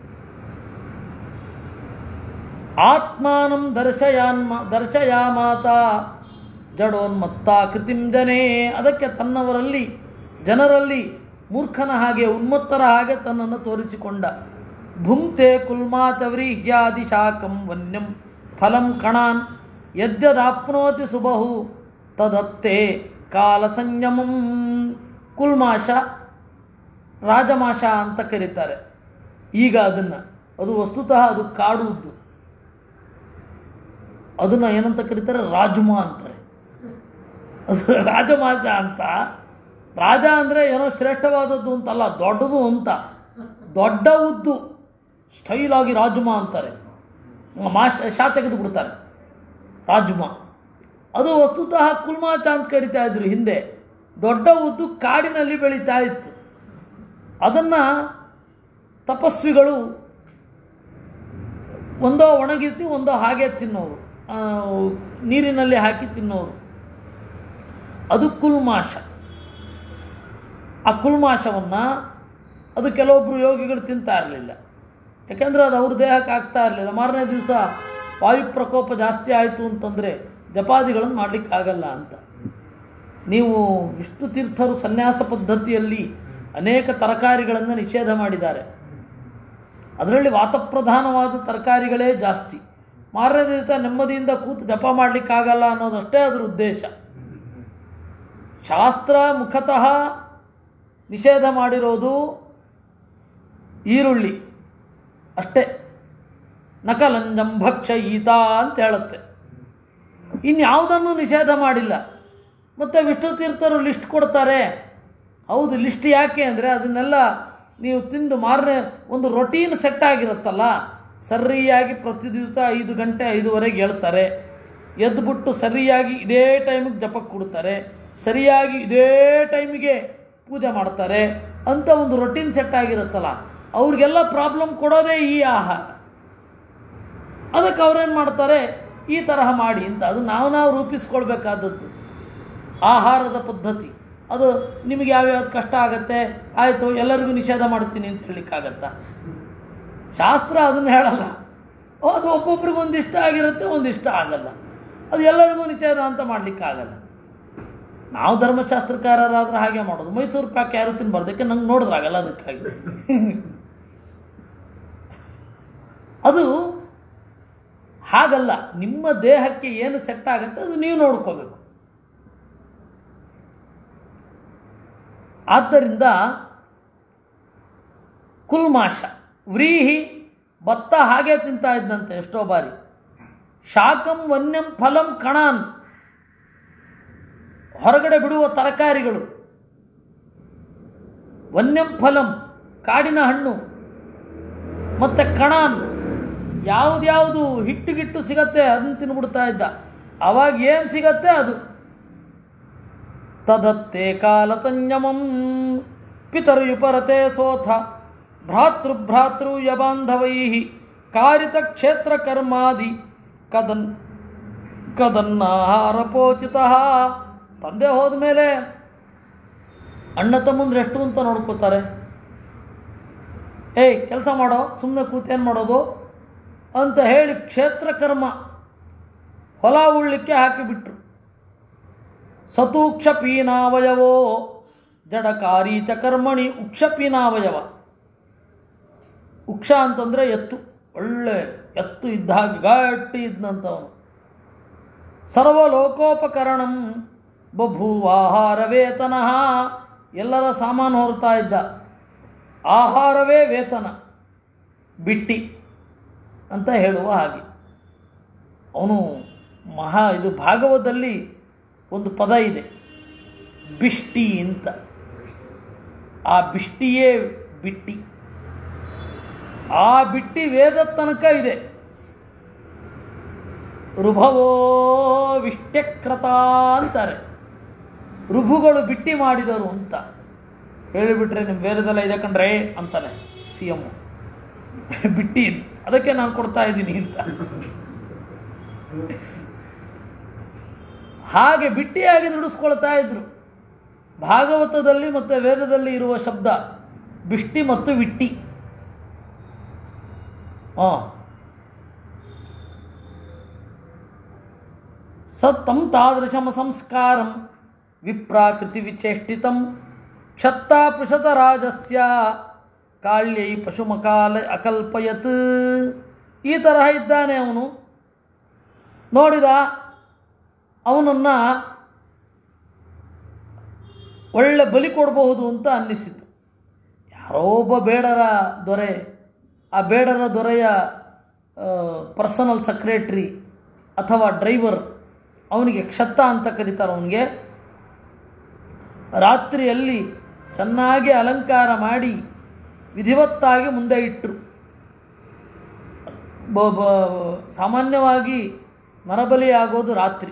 ಆತ್ಮಾನಂ ದರ್ಶಯಾನ್ಮ ದರ್ಶಯಾಮಾತ ಜಡೋನ್ಮತ್ತ ಕೃತಿಂ ಜನೇ ಅದಕ್ಕೆ ತನ್ನವರಲ್ಲಿ ಜನರಲ್ಲಿ ಮೂರ್ಖನ ಹಾಗೆ ಉನ್ಮತ್ತರ ಹಾಗೆ ತನ್ನನ್ನು ತೋರಿಸಿಕೊಂಡ ಭುಂಕ್ತೆ ಕುಲ್ಮಾಚವ್ರೀಹ್ಯಾದಿ ಶಾಕಂ ವನ್ಯಂ ಫಲಂ ಕಣಾನ್ ಯದ್ಯದಾಪ್ನೋತಿ ಸುಬಹು ತದತ್ತೆ ಕಾಲ ಸಂಯಮಂ ಕುಲ್ಮಾಶ ರಾಜಮಾಷ ಅಂತ ಕರೀತಾರೆ ಈಗ ಅದನ್ನು ಅದು ವಸ್ತುತಃ ಅದು ಕಾಡುವುದು ಅದನ್ನು ಏನಂತ ಕರೀತಾರೆ ರಾಜುಮ ಅಂತಾರೆ ಅದು ರಾಜಮಾಷ ಅಂತ ರಾಜ ಅಂದರೆ ಏನೋ ಶ್ರೇಷ್ಠವಾದದ್ದು ಅಂತಲ್ಲ ದೊಡ್ಡದು ಅಂತ ದೊಡ್ಡ ಉದ್ದು ಸ್ಟೈಲ್ ಆಗಿ ರಾಜುಮ ಅಂತಾರೆ ಮಾಶ ಶಾ ತೆಗೆದು ಬಿಡ್ತಾರೆ ರಾಜುಮ ಅದು ವಸ್ತುತಃ ಕುಲ್ಮಾಚ ಅಂತ ಕರಿತಾ ಇದ್ರು ಹಿಂದೆ ದೊಡ್ಡ ಉದ್ದು ಕಾಡಿನಲ್ಲಿ ಬೆಳೀತಾ ಇತ್ತು ಅದನ್ನು ತಪಸ್ವಿಗಳು ಒಂದೋ ಒಣಗಿಸಿ ಒಂದೋ ಹಾಗೆ ತಿನ್ನೋರು ಆ, ನೀರಿನಲ್ಲಿ ಹಾಕಿ ತಿನ್ನೋರು ಅದು ಕುಲ್ಮಾಶ ಆ ಕುಲ್ಮಾಶವನ್ನು ಅದು ಕೆಲವೊಬ್ಬರು ಯೋಗಿಗಳು ತಿಂತಾ ಇರಲಿಲ್ಲ ಯಾಕೆಂದರೆ ಅದು ಅವ್ರ ದೇಹಕ್ಕೆ ಆಗ್ತಾ ಇರಲಿಲ್ಲ ಮಾರನೇ ದಿವಸ ವಾಯು ಪ್ರಕೋಪ ಜಾಸ್ತಿ ಆಯಿತು ಅಂತಂದರೆ ಜಪಾದಿಗಳನ್ನು ಮಾಡಲಿಕ್ಕಾಗಲ್ಲ ಅಂತ ನೀವು ವಿಷ್ಣು ತೀರ್ಥರು ಸನ್ಯಾಸ ಪದ್ಧತಿಯಲ್ಲಿ ಅನೇಕ ತರಕಾರಿಗಳನ್ನು ನಿಷೇಧ ಮಾಡಿದ್ದಾರೆ ಅದರಲ್ಲಿ ವಾತಪ್ರಧಾನವಾದ ತರಕಾರಿಗಳೇ ಜಾಸ್ತಿ ಮಾರನೇ ದಿವಸ ನೆಮ್ಮದಿಯಿಂದ ಕೂತು ಜಪ ಮಾಡಲಿಕ್ಕಾಗಲ್ಲ ಅನ್ನೋದಷ್ಟೇ ಅದರ ಉದ್ದೇಶ ಶಾಸ್ತ್ರ ಮುಖತಃ ನಿಷೇಧ ಮಾಡಿರೋದು ಈರುಳ್ಳಿ ಅಷ್ಟೇ ನಕಲಂಜಂ ಭಕ್ಷ ಈತ ಅಂತ ಹೇಳುತ್ತೆ ಇನ್ಯಾವುದನ್ನು ನಿಷೇಧ ಮಾಡಿಲ್ಲ ಮತ್ತು ವಿಷ್ಣು ತೀರ್ಥರು ಲಿಸ್ಟ್ ಕೊಡ್ತಾರೆ ಹೌದು ಲಿಸ್ಟ್ ಯಾಕೆ ಅಂದರೆ ಅದನ್ನೆಲ್ಲ ನೀವು ತಿಂದು ಮಾರನೇ ಒಂದು ರೊಟೀನ್ ಸೆಟ್ ಆಗಿರುತ್ತಲ್ಲ ಸರಿಯಾಗಿ ಪ್ರತಿ ದಿವಸ ಐದು ಗಂಟೆ ಐದುವರೆಗೆ ಹೇಳ್ತಾರೆ ಎದ್ದುಬಿಟ್ಟು ಸರಿಯಾಗಿ ಇದೇ ಟೈಮಿಗೆ ಜಪಕ್ಕೆ ಕೊಡ್ತಾರೆ ಸರಿಯಾಗಿ ಇದೇ ಟೈಮಿಗೆ ಪೂಜೆ ಮಾಡ್ತಾರೆ ಅಂತ ಒಂದು ರೊಟೀನ್ ಸೆಟ್ ಆಗಿರುತ್ತಲ್ಲ ಅವ್ರಿಗೆಲ್ಲ ಪ್ರಾಬ್ಲಮ್ ಕೊಡೋದೇ ಈ ಆಹಾರ ಅದಕ್ಕೆ ಅವ್ರೇನು ಮಾಡ್ತಾರೆ ಈ ತರಹ ಮಾಡಿ ಅಂತ ಅದು ನಾವು ನಾವು ರೂಪಿಸ್ಕೊಳ್ಬೇಕಾದದ್ದು ಆಹಾರದ ಪದ್ಧತಿ ಅದು ನಿಮಗೆ ಯಾವ್ಯಾವ್ದು ಕಷ್ಟ ಆಗುತ್ತೆ ಆಯಿತು ಎಲ್ಲರಿಗೂ ನಿಷೇಧ ಮಾಡ್ತೀನಿ ಅಂತ ಹೇಳಲಿಕ್ಕಾಗತ್ತಾ ಶಾಸ್ತ್ರ ಅದನ್ನು ಹೇಳಲ್ಲ ಅದು ಒಬ್ಬೊಬ್ರಿಗೆ ಒಂದಿಷ್ಟ ಆಗಿರುತ್ತೆ ಒಂದಿಷ್ಟ ಆಗಲ್ಲ ಅದು ಎಲ್ಲರಿಗೂ ನಿಷೇಧ ಅಂತ ಮಾಡಲಿಕ್ಕಾಗಲ್ಲ ನಾವು ಧರ್ಮಶಾಸ್ತ್ರಕಾರರಾದ್ರೆ ಹಾಗೆ ಮಾಡೋದು ಮೈಸೂರು ಪ್ಯಾಕ್ ಯಾರು ತಿನ್ಬಾರ್ದು ಯಾಕೆ ನಂಗೆ ನೋಡಿದ್ರಾಗಲ್ಲ ಅದಕ್ಕಾಗಿ ಅದು ಹಾಗಲ್ಲ ನಿಮ್ಮ ದೇಹಕ್ಕೆ ಏನು ಸೆಟ್ ಆಗುತ್ತೆ ಅದು ನೀವು ನೋಡ್ಕೋಬೇಕು ಆದ್ದರಿಂದ ಕುಲ್ಮಾಶ ವ್ರೀಹಿ ಭತ್ತ ಹಾಗೆ ತಿಂತಾ ಇದ್ದಂತೆ ಎಷ್ಟೋ ಬಾರಿ ಶಾಕಂ ವನ್ಯಂ ಫಲಂ ಕಣಾನ್ ಹೊರಗಡೆ ಬಿಡುವ ತರಕಾರಿಗಳು ವನ್ಯಂ ಫಲಂ ಕಾಡಿನ ಹಣ್ಣು ಮತ್ತು ಕಣಾನ್ ಯಾವ್ದ್ಯಾವುದು ಹಿಟ್ಟು ಗಿಟ್ಟು ಸಿಗತ್ತೆ ಅದನ್ನು ತಿನ್ಬಿಡ್ತಾ ಇದ್ದ ಅವಾಗ ಏನು ಸಿಗತ್ತೆ ಅದು ತದತ್ತೆ ಕಾಲ ಸಂಯಮಂ ಪಿತರ್ಯುಪರತೆ ಸೋಥ ಭ್ರಾತೃಭ್ರಾತೃ ಯಬಾಂಧವೈ ಕಾರಿತ ಕ್ಷೇತ್ರ ಕರ್ಮಾದಿ ಕದನ್ ಕದನ್ನಾಹಾರಪೋಚಿತ ತಂದೆ ಹೋದ ಮೇಲೆ ಅಣ್ಣ ತಮ್ಮಂದ್ರೆ ಎಷ್ಟು ಅಂತ ನೋಡ್ಕೋತಾರೆ ಏಯ್ ಕೆಲಸ ಮಾಡೋ ಸುಮ್ಮನೆ ಕೂತೇನು ಮಾಡೋದು ಅಂತ ಹೇಳಿ ಕ್ಷೇತ್ರ ಕರ್ಮ ಹೊಲ ಉಳ್ಳಿಕ್ಕೆ ಹಾಕಿಬಿಟ್ರು ಸತೂಕ್ಷಪೀನಾವಯವೋ ಜಡಕಾರಿ ಚ ಕರ್ಮಣಿ ಉಕ್ಷಪೀನಾವಯವ ಉಕ್ಷ ಅಂತಂದರೆ ಎತ್ತು ಒಳ್ಳೆ ಎತ್ತು ಇದ್ದ ಹಾಗೆ ಗಟ್ಟಿ ಇದ್ದಂಥವನು ಸರ್ವಲೋಕೋಪಕರಣಂ ಬಭೂವಾಹಾರ ವೇತನ ಎಲ್ಲರ ಸಾಮಾನು ಹೊರತಾ ಇದ್ದ ಆಹಾರವೇ ವೇತನ ಬಿಟ್ಟಿ ಅಂತ ಹೇಳುವ ಹಾಗೆ ಅವನು ಮಹಾ ಇದು ಭಾಗವತದಲ್ಲಿ ಒಂದು ಪದ ಇದೆ ಬಿಷ್ಟಿ ಅಂತ ಆ ಬಿಷ್ಟಿಯೇ ಬಿಟ್ಟಿ ಆ ಬಿಟ್ಟಿ ವೇದ ತನಕ ಇದೆ ರುಭವೋ ವಿಷ್ಟ್ಯಕ್ರತ ಅಂತಾರೆ ರುಭುಗಳು ಬಿಟ್ಟಿ ಮಾಡಿದರು ಅಂತ ಹೇಳಿಬಿಟ್ರೆ ನಿಮ್ಮ ವೇದದಲ್ಲ ಇದೆ ಕಣ್ರೆ ಅಂತಾನೆ ಸಿ ಎಮ್ ಬಿಟ್ಟಿ ಅದಕ್ಕೆ ನಾನು ಕೊಡ್ತಾ ಇದ್ದೀನಿ ಅಂತ ಹಾಗೆ ಬಿಟ್ಟಿಯಾಗಿ ನುಡಿಸ್ಕೊಳ್ತಾ ಇದ್ರು ಭಾಗವತದಲ್ಲಿ ಮತ್ತು ವೇದದಲ್ಲಿ ಇರುವ ಶಬ್ದ ಬಿಷ್ಟಿ ಮತ್ತು ವಿಟ್ಟಿ ಹಾಂ ಸತ್ತಂ ತಾದೃಶಮ ಸಂಸ್ಕಾರಂ ವಿಪ್ರಾಕೃತಿ ವಿಚೇಷ್ಟಿತಂ ಕ್ಷತ್ತಾಪೃಷತ ರಾಜಸ್ಯ ಕಾಳ್ಯೈ ಪಶುಮಕಾಲ ಅಕಲ್ಪಯತ್ ಈ ತರಹ ಇದ್ದಾನೆ ಅವನು ನೋಡಿದ ಅವನನ್ನು ಒಳ್ಳೆ ಬಲಿ ಕೊಡಬಹುದು ಅಂತ ಅನ್ನಿಸಿತು ಯಾರೋ ಒಬ್ಬ ಬೇಡರ ದೊರೆ ಆ ಬೇಡರ ದೊರೆಯ ಪರ್ಸನಲ್ ಸೆಕ್ರೆಟ್ರಿ ಅಥವಾ ಡ್ರೈವರ್ ಅವನಿಗೆ ಕ್ಷತ್ತ ಅಂತ ಕರೀತಾರೆ ಅವನಿಗೆ ರಾತ್ರಿಯಲ್ಲಿ ಚೆನ್ನಾಗಿ ಅಲಂಕಾರ ಮಾಡಿ ವಿಧಿವತ್ತಾಗಿ ಮುಂದೆ ಇಟ್ಟರು ಬ ಬ ಸಾಮಾನ್ಯವಾಗಿ ನರಬಲಿ ಆಗೋದು ರಾತ್ರಿ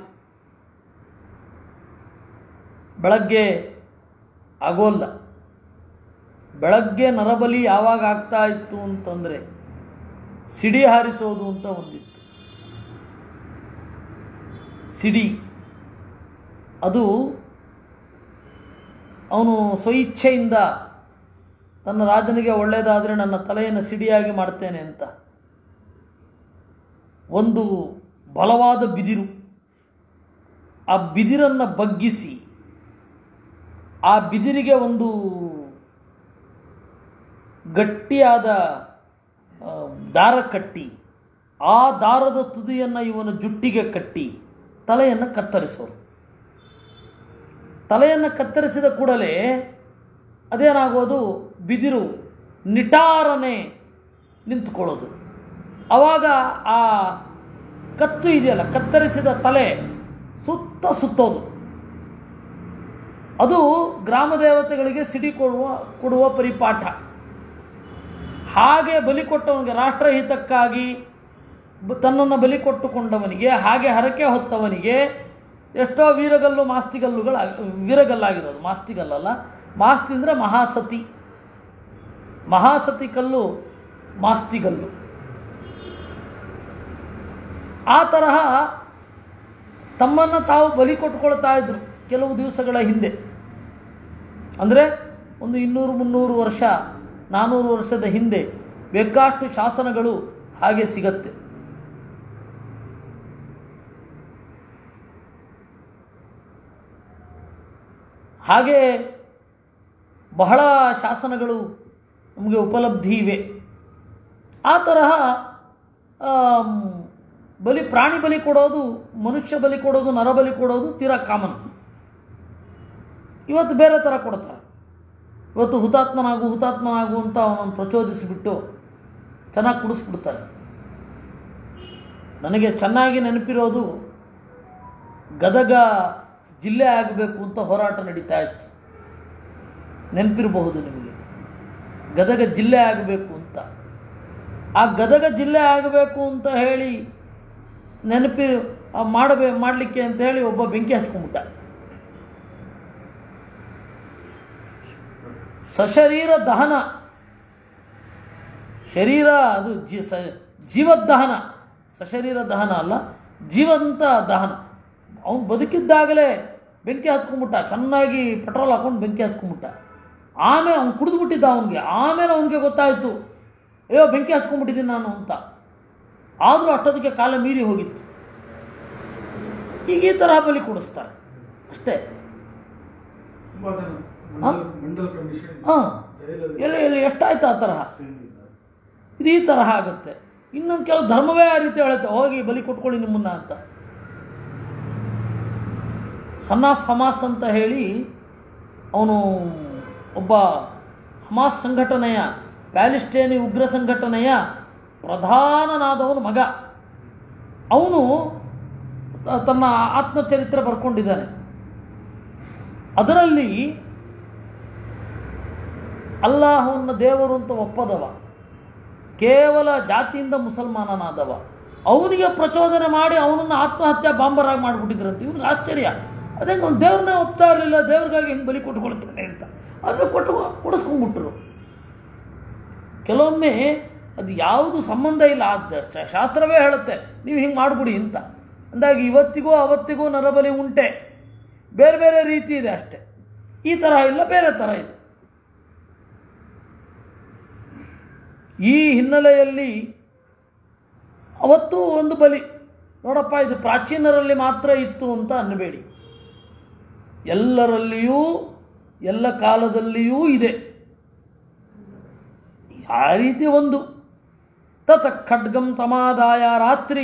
ಬೆಳಗ್ಗೆ ಆಗೋಲ್ಲ ಬೆಳಗ್ಗೆ ನರಬಲಿ ಯಾವಾಗ ಆಗ್ತಾ ಇತ್ತು ಅಂತಂದರೆ ಸಿಡಿ ಹಾರಿಸೋದು ಅಂತ ಒಂದಿತ್ತು ಸಿಡಿ ಅದು ಅವನು ಸ್ವಇಚ್ಛೆಯಿಂದ ತನ್ನ ರಾಜನಿಗೆ ಒಳ್ಳೆಯದಾದರೆ ನನ್ನ ತಲೆಯನ್ನು ಸಿಡಿಯಾಗಿ ಮಾಡ್ತೇನೆ ಅಂತ ಒಂದು ಬಲವಾದ ಬಿದಿರು ಆ ಬಿದಿರನ್ನು ಬಗ್ಗಿಸಿ ಆ ಬಿದಿರಿಗೆ ಒಂದು ಗಟ್ಟಿಯಾದ ಆ, ದಾರ ಕಟ್ಟಿ ಆ ದಾರದ ತುದಿಯನ್ನು ಇವನ ಜುಟ್ಟಿಗೆ ಕಟ್ಟಿ ತಲೆಯನ್ನು ಕತ್ತರಿಸೋರು ತಲೆಯನ್ನು ಕತ್ತರಿಸಿದ ಕೂಡಲೇ ಅದೇನಾಗೋದು ಬಿದಿರು ನಿಟಾರನೆ ನಿಂತುಕೊಳ್ಳೋದು ಆವಾಗ ಆ ಕತ್ತು ಇದೆಯಲ್ಲ ಕತ್ತರಿಸಿದ ತಲೆ ಸುತ್ತ ಸುತ್ತೋದು ಅದು ಗ್ರಾಮ ದೇವತೆಗಳಿಗೆ ಸಿಡಿ ಕೊಡುವ ಕೊಡುವ ಪರಿಪಾಠ ಹಾಗೆ ಬಲಿ ಕೊಟ್ಟವನಿಗೆ ರಾಷ್ಟ್ರಹಿತಕ್ಕಾಗಿ ಬ- ತನ್ನನ್ನು ಬಲಿ ಕೊಟ್ಟುಕೊಂಡವನಿಗೆ ಹಾಗೆ ಹರಕೆ ಹೊತ್ತವನಿಗೆ ಎಷ್ಟೋ ವೀರಗಲ್ಲು ಮಾಸ್ತಿಗಲ್ಲುಗಳ ವೀರಗಲ್ಲಾಗಿರೋದು ಮಾಸ್ತಿಗಲ್ಲಲ್ಲ ಮಾಸ್ತಿ ಅಂದರೆ ಮಹಾಸತಿ ಮಹಾಸತಿ ಕಲ್ಲು ಮಾಸ್ತಿಗಲ್ಲು ಆ ತರಹ ತಮ್ಮನ್ನು ತಾವು ಬಲಿ ಕೊಟ್ಕೊಳ್ತಾ ಇದ್ರು ಕೆಲವು ದಿವಸಗಳ ಹಿಂದೆ ಅಂದರೆ ಒಂದು ಇನ್ನೂರು ಮುನ್ನೂರು ವರ್ಷ ನಾನ್ನೂರು ವರ್ಷದ ಹಿಂದೆ ಬೇಕಾಷ್ಟು ಶಾಸನಗಳು ಹಾಗೆ ಸಿಗತ್ತೆ ಹಾಗೆ ಬಹಳ ಶಾಸನಗಳು ನಮಗೆ ಉಪಲಬ್ಧಿ ಇವೆ ಆ ತರಹ ಆಮ್, ಬಲಿ ಪ್ರಾಣಿ ಬಲಿ ಕೊಡೋದು ಮನುಷ್ಯ ಬಲಿ ಕೊಡೋದು ನರ ಬಲಿ ಕೊಡೋದು ತೀರಾ ಕಾಮನ್ ಇವತ್ತು ಬೇರೆ ಥರ ಕೊಡ್ತಾರೆ ಇವತ್ತು ಹುತಾತ್ಮನಾಗು ಹುತಾತ್ಮನಾಗು ಅಂತ ಅವನನ್ನು ಪ್ರಚೋದಿಸಿಬಿಟ್ಟು ಚೆನ್ನಾಗಿ ಕುಡಿಸ್ಬಿಡ್ತಾರೆ ನನಗೆ ಚೆನ್ನಾಗಿ ನೆನಪಿರೋದು ಗದಗ ಜಿಲ್ಲೆ ಆಗಬೇಕು ಅಂತ ಹೋರಾಟ ನಡೀತಾ ಇತ್ತು ನೆನಪಿರಬಹುದು ನಿಮಗೆ ಗದಗ ಜಿಲ್ಲೆ ಆಗಬೇಕು ಅಂತ ಆ ಗದಗ ಜಿಲ್ಲೆ ಆಗಬೇಕು ಅಂತ ಹೇಳಿ ನೆನಪಿ ಆ ಮಾಡಬೇ ಮಾಡಲಿಕ್ಕೆ ಅಂತ ಹೇಳಿ ಒಬ್ಬ ಬೆಂಕಿ ಹಚ್ಕೊಂಡ್ಬಿಟ್ಟ ಸಶರೀರ ದಹನ ಶರೀರ ಅದು ಜಿ ಸ ಜೀವದಹನ ಸಶರೀರ ದಹನ ಅಲ್ಲ ಜೀವಂತ ದಹನ ಅವನು ಬದುಕಿದ್ದಾಗಲೇ ಬೆಂಕಿ ಹತ್ಕೊಂಡ್ಬಿಟ್ಟ ಚೆನ್ನಾಗಿ ಪೆಟ್ರೋಲ್ ಹಾಕೊಂಡು ಬೆಂಕಿ ಹತ್ಕೊಂಡ್ಬಿಟ್ಟ ಆಮೇಲೆ ಅವ್ನು ಕುಡಿದ್ಬಿಟ್ಟಿದ್ದ ಅವನಿಗೆ ಆಮೇಲೆ ಅವನಿಗೆ ಗೊತ್ತಾಯಿತು ಅಯ್ಯೋ ಬೆಂಕಿ ಹಚ್ಕೊಂಡ್ಬಿಟ್ಟಿದ್ದೀನಿ ನಾನು ಅಂತ ಆದರೂ ಅಷ್ಟೊತ್ತಿಗೆ ಕಾಲ ಮೀರಿ ಹೋಗಿತ್ತು ಈಗ ಈ ತರಹ ಬಲಿ ಕೊಡಿಸ್ತಾರೆ ಅಷ್ಟೇ ಮಂಡಲ್ ಕಮಿಷನ್ ಹಾಂ ಎಲ್ಲಿ ಎಲ್ಲಿ ಎಷ್ಟಾಯ್ತು ಆ ತರಹ ಇದು ಈ ತರಹ ಆಗುತ್ತೆ ಇನ್ನೊಂದು ಕೆಲವು ಧರ್ಮವೇ ಆ ರೀತಿ ಹೇಳುತ್ತೆ ಹೋಗಿ ಬಲಿ ಕೊಟ್ಕೊಳ್ಳಿ ನಿಮ್ಮನ್ನ ಅಂತ ಸನ್ ಆಫ್ ಹಮಾಸ್ ಅಂತ ಹೇಳಿ ಅವನು ಒಬ್ಬ ಹಮಾಸ್ ಸಂಘಟನೆಯ ಪ್ಯಾಲಿಸ್ಟೇನಿ ಉಗ್ರ ಸಂಘಟನೆಯ ಪ್ರಧಾನನಾದವನು ಮಗ ಅವನು ತನ್ನ ಆತ್ಮಚರಿತ್ರೆ ಬರ್ಕೊಂಡಿದ್ದಾನೆ ಅದರಲ್ಲಿ ಅಲ್ಲಾಹವನ್ನು ದೇವರು ಅಂತ ಒಪ್ಪದವ ಕೇವಲ ಜಾತಿಯಿಂದ ಮುಸಲ್ಮಾನನಾದವ ಅವನಿಗೆ ಪ್ರಚೋದನೆ ಮಾಡಿ ಅವನನ್ನು ಆತ್ಮಹತ್ಯಾ ಬಾಂಬರಾಗಿ ಮಾಡಿಬಿಟ್ಟಿದ್ರಂತೆ ಇವ್ನಿಗೆ ಆಶ್ಚರ್ಯ ಅದೇ ಅವ್ನು ದೇವ್ರನ್ನೇ ಒಪ್ತಾ ಇರಲಿಲ್ಲ ದೇವ್ರಿಗಾಗಿ ಹೆಂಗೆ ಬಲಿ ಕೊಟ್ಕೊಳ್ತಾನೆ ಅಂತ ಅದನ್ನು ಕೊಟ್ಟು ಕೊಡಿಸ್ಕೊಂಡ್ಬಿಟ್ರು ಕೆಲವೊಮ್ಮೆ ಅದು ಯಾವುದು ಸಂಬಂಧ ಇಲ್ಲ ಆ ಶ- ಶಾಸ್ತ್ರವೇ ಹೇಳುತ್ತೆ ನೀವು ಹಿಂಗೆ ಮಾಡಿಬಿಡಿ ಅಂತ ಅಂದಾಗ ಇವತ್ತಿಗೂ ಅವತ್ತಿಗೂ ನರಬಲಿ ಉಂಟೆ ಬೇರೆ ಬೇರೆ ರೀತಿ ಇದೆ ಅಷ್ಟೆ ಈ ತರಹ ಇಲ್ಲ ಬೇರೆ ಥರ ಇದೆ ಈ ಹಿನ್ನೆಲೆಯಲ್ಲಿ ಅವತ್ತು ಒಂದು ಬಲಿ ನೋಡಪ್ಪ ಇದು ಪ್ರಾಚೀನರಲ್ಲಿ ಮಾತ್ರ ಇತ್ತು ಅಂತ ಅನ್ನಬೇಡಿ ಎಲ್ಲರಲ್ಲಿಯೂ ಎಲ್ಲ ಕಾಲದಲ್ಲಿಯೂ ಇದೆ ಆ ರೀತಿ ಒಂದು ತತ ಖಡ್ಗಂ ಸಮಾದಾಯ ರಾತ್ರಿ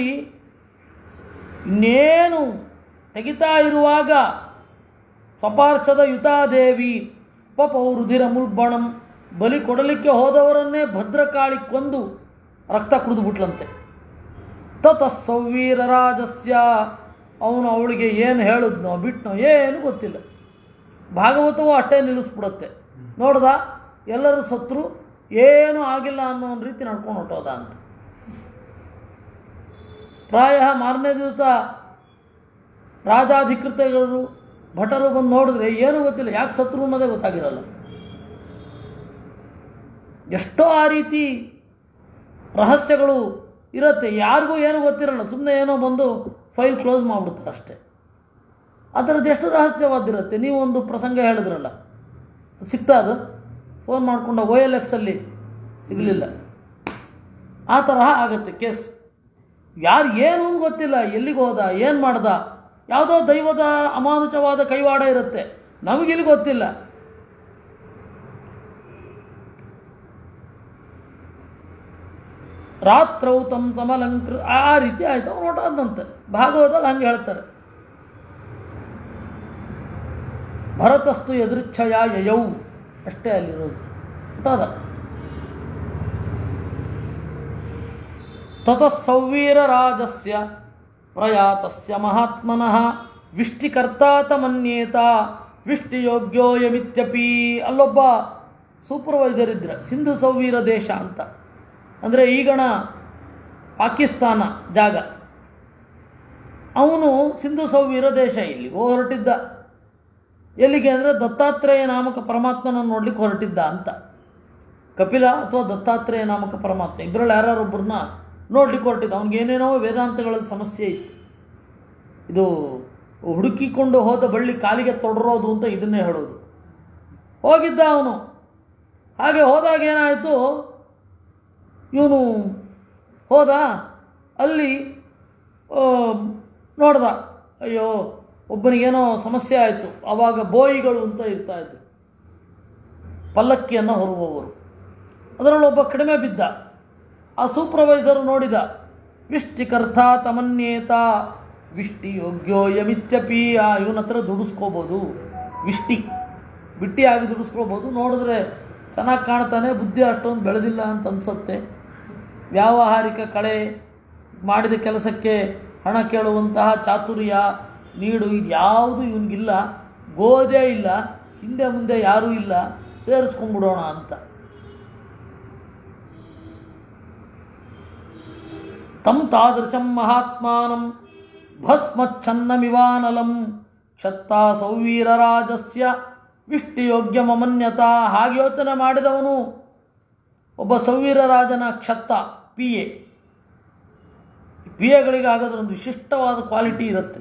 ಇನ್ನೇನು ತೆಗಿತಾ ಇರುವಾಗ ಸ್ವಪಾರ್ಶದ ಯುತಾದೇವಿ ಪಪೌರುಧಿರ ಮುಲ್ಬಣಂ ಬಲಿ ಕೊಡಲಿಕ್ಕೆ ಹೋದವರನ್ನೇ ಭದ್ರಕಾಳಿ ಕೊಂದು ರಕ್ತ ಕುಡಿದುಬಿಟ್ಲಂತೆ ತತ ಸೌವೀರರಾಜಸ್ಯ ಅವನು ಅವಳಿಗೆ ಏನು ಹೇಳಿದ್ನೋ ಬಿಟ್ನೋ ಏನು ಗೊತ್ತಿಲ್ಲ ಭಾಗವತವೂ ಅಷ್ಟೇ ನಿಲ್ಲಿಸ್ಬಿಡುತ್ತೆ ನೋಡ್ದ ಎಲ್ಲರೂ ಸತ್ರು ಏನೂ ಆಗಿಲ್ಲ ಅನ್ನೋ ಒಂದು ರೀತಿ ನಡ್ಕೊಂಡು ಹೊಟ್ಟೋದ ಅಂತ ಪ್ರಾಯ ಮಾರನೇ ದಿವಸ ರಾಜಾಧಿಕೃತಗಳು ಭಟರು ಬಂದು ನೋಡಿದ್ರೆ ಏನೂ ಗೊತ್ತಿಲ್ಲ ಯಾಕೆ ಸತ್ರು ಅನ್ನೋದೇ ಗೊತ್ತಾಗಿರಲ್ಲ ಎಷ್ಟೋ ಆ ರೀತಿ ರಹಸ್ಯಗಳು ಇರುತ್ತೆ ಯಾರಿಗೂ ಏನೂ ಗೊತ್ತಿರಲ್ಲ ಸುಮ್ಮನೆ ಏನೋ ಬಂದು ಫೈಲ್ ಕ್ಲೋಸ್ ಮಾಡಿಬಿಡ್ತಾರೆ ಅಷ್ಟೇ ಅದರದ್ದು ಎಷ್ಟು ರಹಸ್ಯವಾದಿರುತ್ತೆ ನೀವು ಒಂದು ಪ್ರಸಂಗ ಹೇಳಿದ್ರಲ್ಲ ಸಿಗ್ತಾ ಅದು ಫೋನ್ ಮಾಡಿಕೊಂಡು ಓ ಎಲ್ ಎಕ್ಸಲ್ಲಿ ಸಿಗಲಿಲ್ಲ ಆ ತರಹ ಆಗುತ್ತೆ ಕೇಸ್ ಯಾರು ಏನು ಅಂತ ಗೊತ್ತಿಲ್ಲ ಎಲ್ಲಿಗೆ ಹೋದ ಏನು ಮಾಡ್ದ ಯಾವುದೋ ದೈವದ ಅಮಾನುಷವಾದ ಕೈವಾಡ ಇರುತ್ತೆ ನಮಗಿಲ್ಲಿ ಗೊತ್ತಿಲ್ಲ ರಾತ್ರೌ ತಮ್ ತಮಲಂಕೃ ಆ ರೀತಿ ಆಯ್ತು ಅವ್ನು ಹೊರಟಂತೆ ಭಾಗವತಲ್ಲಿ ಹಂಗೆ ಹೇಳ್ತಾರೆ ಭರತಸ್ತು ಎದುರಿಚ್ಛಯ ಯಯೌ ಅಷ್ಟೇ ಅಲ್ಲಿರೋದು ಹೊರಟದ ತತಃ ಸೌವೀರರಾಜಸ್ಯ ಪ್ರಯಾತಸ್ಯ ಮಹಾತ್ಮನಃ ವಿಷ್ಟಿಕರ್ತಾತ ಮನ್ಯೇತ ವಿಷ್ಟಿಯೋಗ್ಯೋಯಮಿತ್ಯಪಿ ಅಲ್ಲೊಬ್ಬ ಸೂಪರ್ವೈಸರ್ ಇದ್ರ ಸಿಂಧು ಸೌವೀರ ದೇಶ ಅಂತ ಅಂದರೆ ಈಗಣ ಪಾಕಿಸ್ತಾನ ಜಾಗ ಅವನು ಸಿಂಧು ಸೌವೀರ ದೇಶ ಇಲ್ಲಿಗೆ ಹೊರಟಿದ್ದ ಎಲ್ಲಿಗೆ ಅಂದರೆ ದತ್ತಾತ್ರೇಯ ನಾಮಕ ಪರಮಾತ್ಮನ ನೋಡ್ಲಿಕ್ಕೆ ಹೊರಟಿದ್ದ ಅಂತ ಕಪಿಲ ಅಥವಾ ದತ್ತಾತ್ರೇಯ ನಾಮಕ ಪರಮಾತ್ಮ ಇಬ್ಬರಲ್ಲಿ ಯಾರೊಬ್ಬರನ್ನ ನೋಡ್ಲಿಕ್ಕೆ ಹೊರಟಿದ್ದ ಅವನಿಗೇನೇನೋ ವೇದಾಂತಗಳಲ್ಲಿ ಸಮಸ್ಯೆ ಇತ್ತು ಇದು ಹುಡುಕಿಕೊಂಡು ಹೋದ ಬಳ್ಳಿ ಕಾಲಿಗೆ ತೊಡರೋದು ಅಂತ ಇದನ್ನೇ ಹೇಳೋದು ಹೋಗಿದ್ದ ಅವನು ಹಾಗೆ ಹೋದಾಗ ಏನಾಯಿತು ಇವನು ಹೋದ ಅಲ್ಲಿ ಆ, ನೋಡ್ದ ಅಯ್ಯೋ ಒಬ್ಬನಿಗೇನೋ ಸಮಸ್ಯೆ ಆಯಿತು ಆವಾಗ ಬೋಯಿಗಳು ಅಂತ ಇರ್ತಾ ಇದ್ರು ಪಲ್ಲಕ್ಕಿಯನ್ನು ಹೊರುವವರು ಅದರಲ್ಲಿ ಒಬ್ಬ ಕಡಿಮೆ ಬಿದ್ದ ಆ ಸೂಪರ್ವೈಸರ್ ನೋಡಿದ ವಿಷ್ಟಿಕರ್ಥ ತಮನ್ಯೇತ ವಿಷ್ಟಿ ಯೋಗ್ಯೋ ಯಮಿತ್ಯಪಿ ಆ ಇವನ ಹತ್ರ ದುಡಿಸ್ಕೋಬೋದು ವಿಷ್ಟಿ ಬಿಟ್ಟಿಯಾಗಿ ದುಡಿಸ್ಕೋಬೋದು ನೋಡಿದ್ರೆ ಚೆನ್ನಾಗಿ ಕಾಣ್ತಾನೆ ಬುದ್ಧಿ ಅಷ್ಟೊಂದು ಬೆಳೆದಿಲ್ಲ ಅಂತ ಅನ್ಸುತ್ತೆ ವ್ಯಾವಹಾರಿಕ ಕಳೆ ಮಾಡಿದ ಕೆಲಸಕ್ಕೆ ಹಣ ಕೇಳುವಂತಹ ಚಾತುರ್ಯ ನೀಡು ಇದು ಯಾವುದು ಇವನಿಗಿಲ್ಲ ಗೋದೇ ಇಲ್ಲ ಹಿಂದೆ ಮುಂದೆ ಯಾರೂ ಇಲ್ಲ ಸೇರಿಸ್ಕೊಂಡ್ಬಿಡೋಣ ಅಂತ ತಂ ತಾದೃಶಂ ಮಹಾತ್ಮಾನಂ ಭಸ್ಮಚ್ಛನ್ನಮಿವಾನಲಂ ಕ್ಷತ್ತಾ ಸೌವೀರರಾಜಸ್ಯ ವಿಷ್ಟಿಯೋಗ್ಯಮಮನ್ಯತಾ ಹಾಗೆ ಯೋಚನೆ ಮಾಡಿದವನು ಒಬ್ಬ ಸೌವೀರರಾಜನ ಕ್ಷತ್ತ ಪಿ ಎ ಪಿ ಎಗಳಿಗೆ ಆಗೋದ್ರ ಒಂದು ವಿಶಿಷ್ಟವಾದ ಕ್ವಾಲಿಟಿ ಇರುತ್ತೆ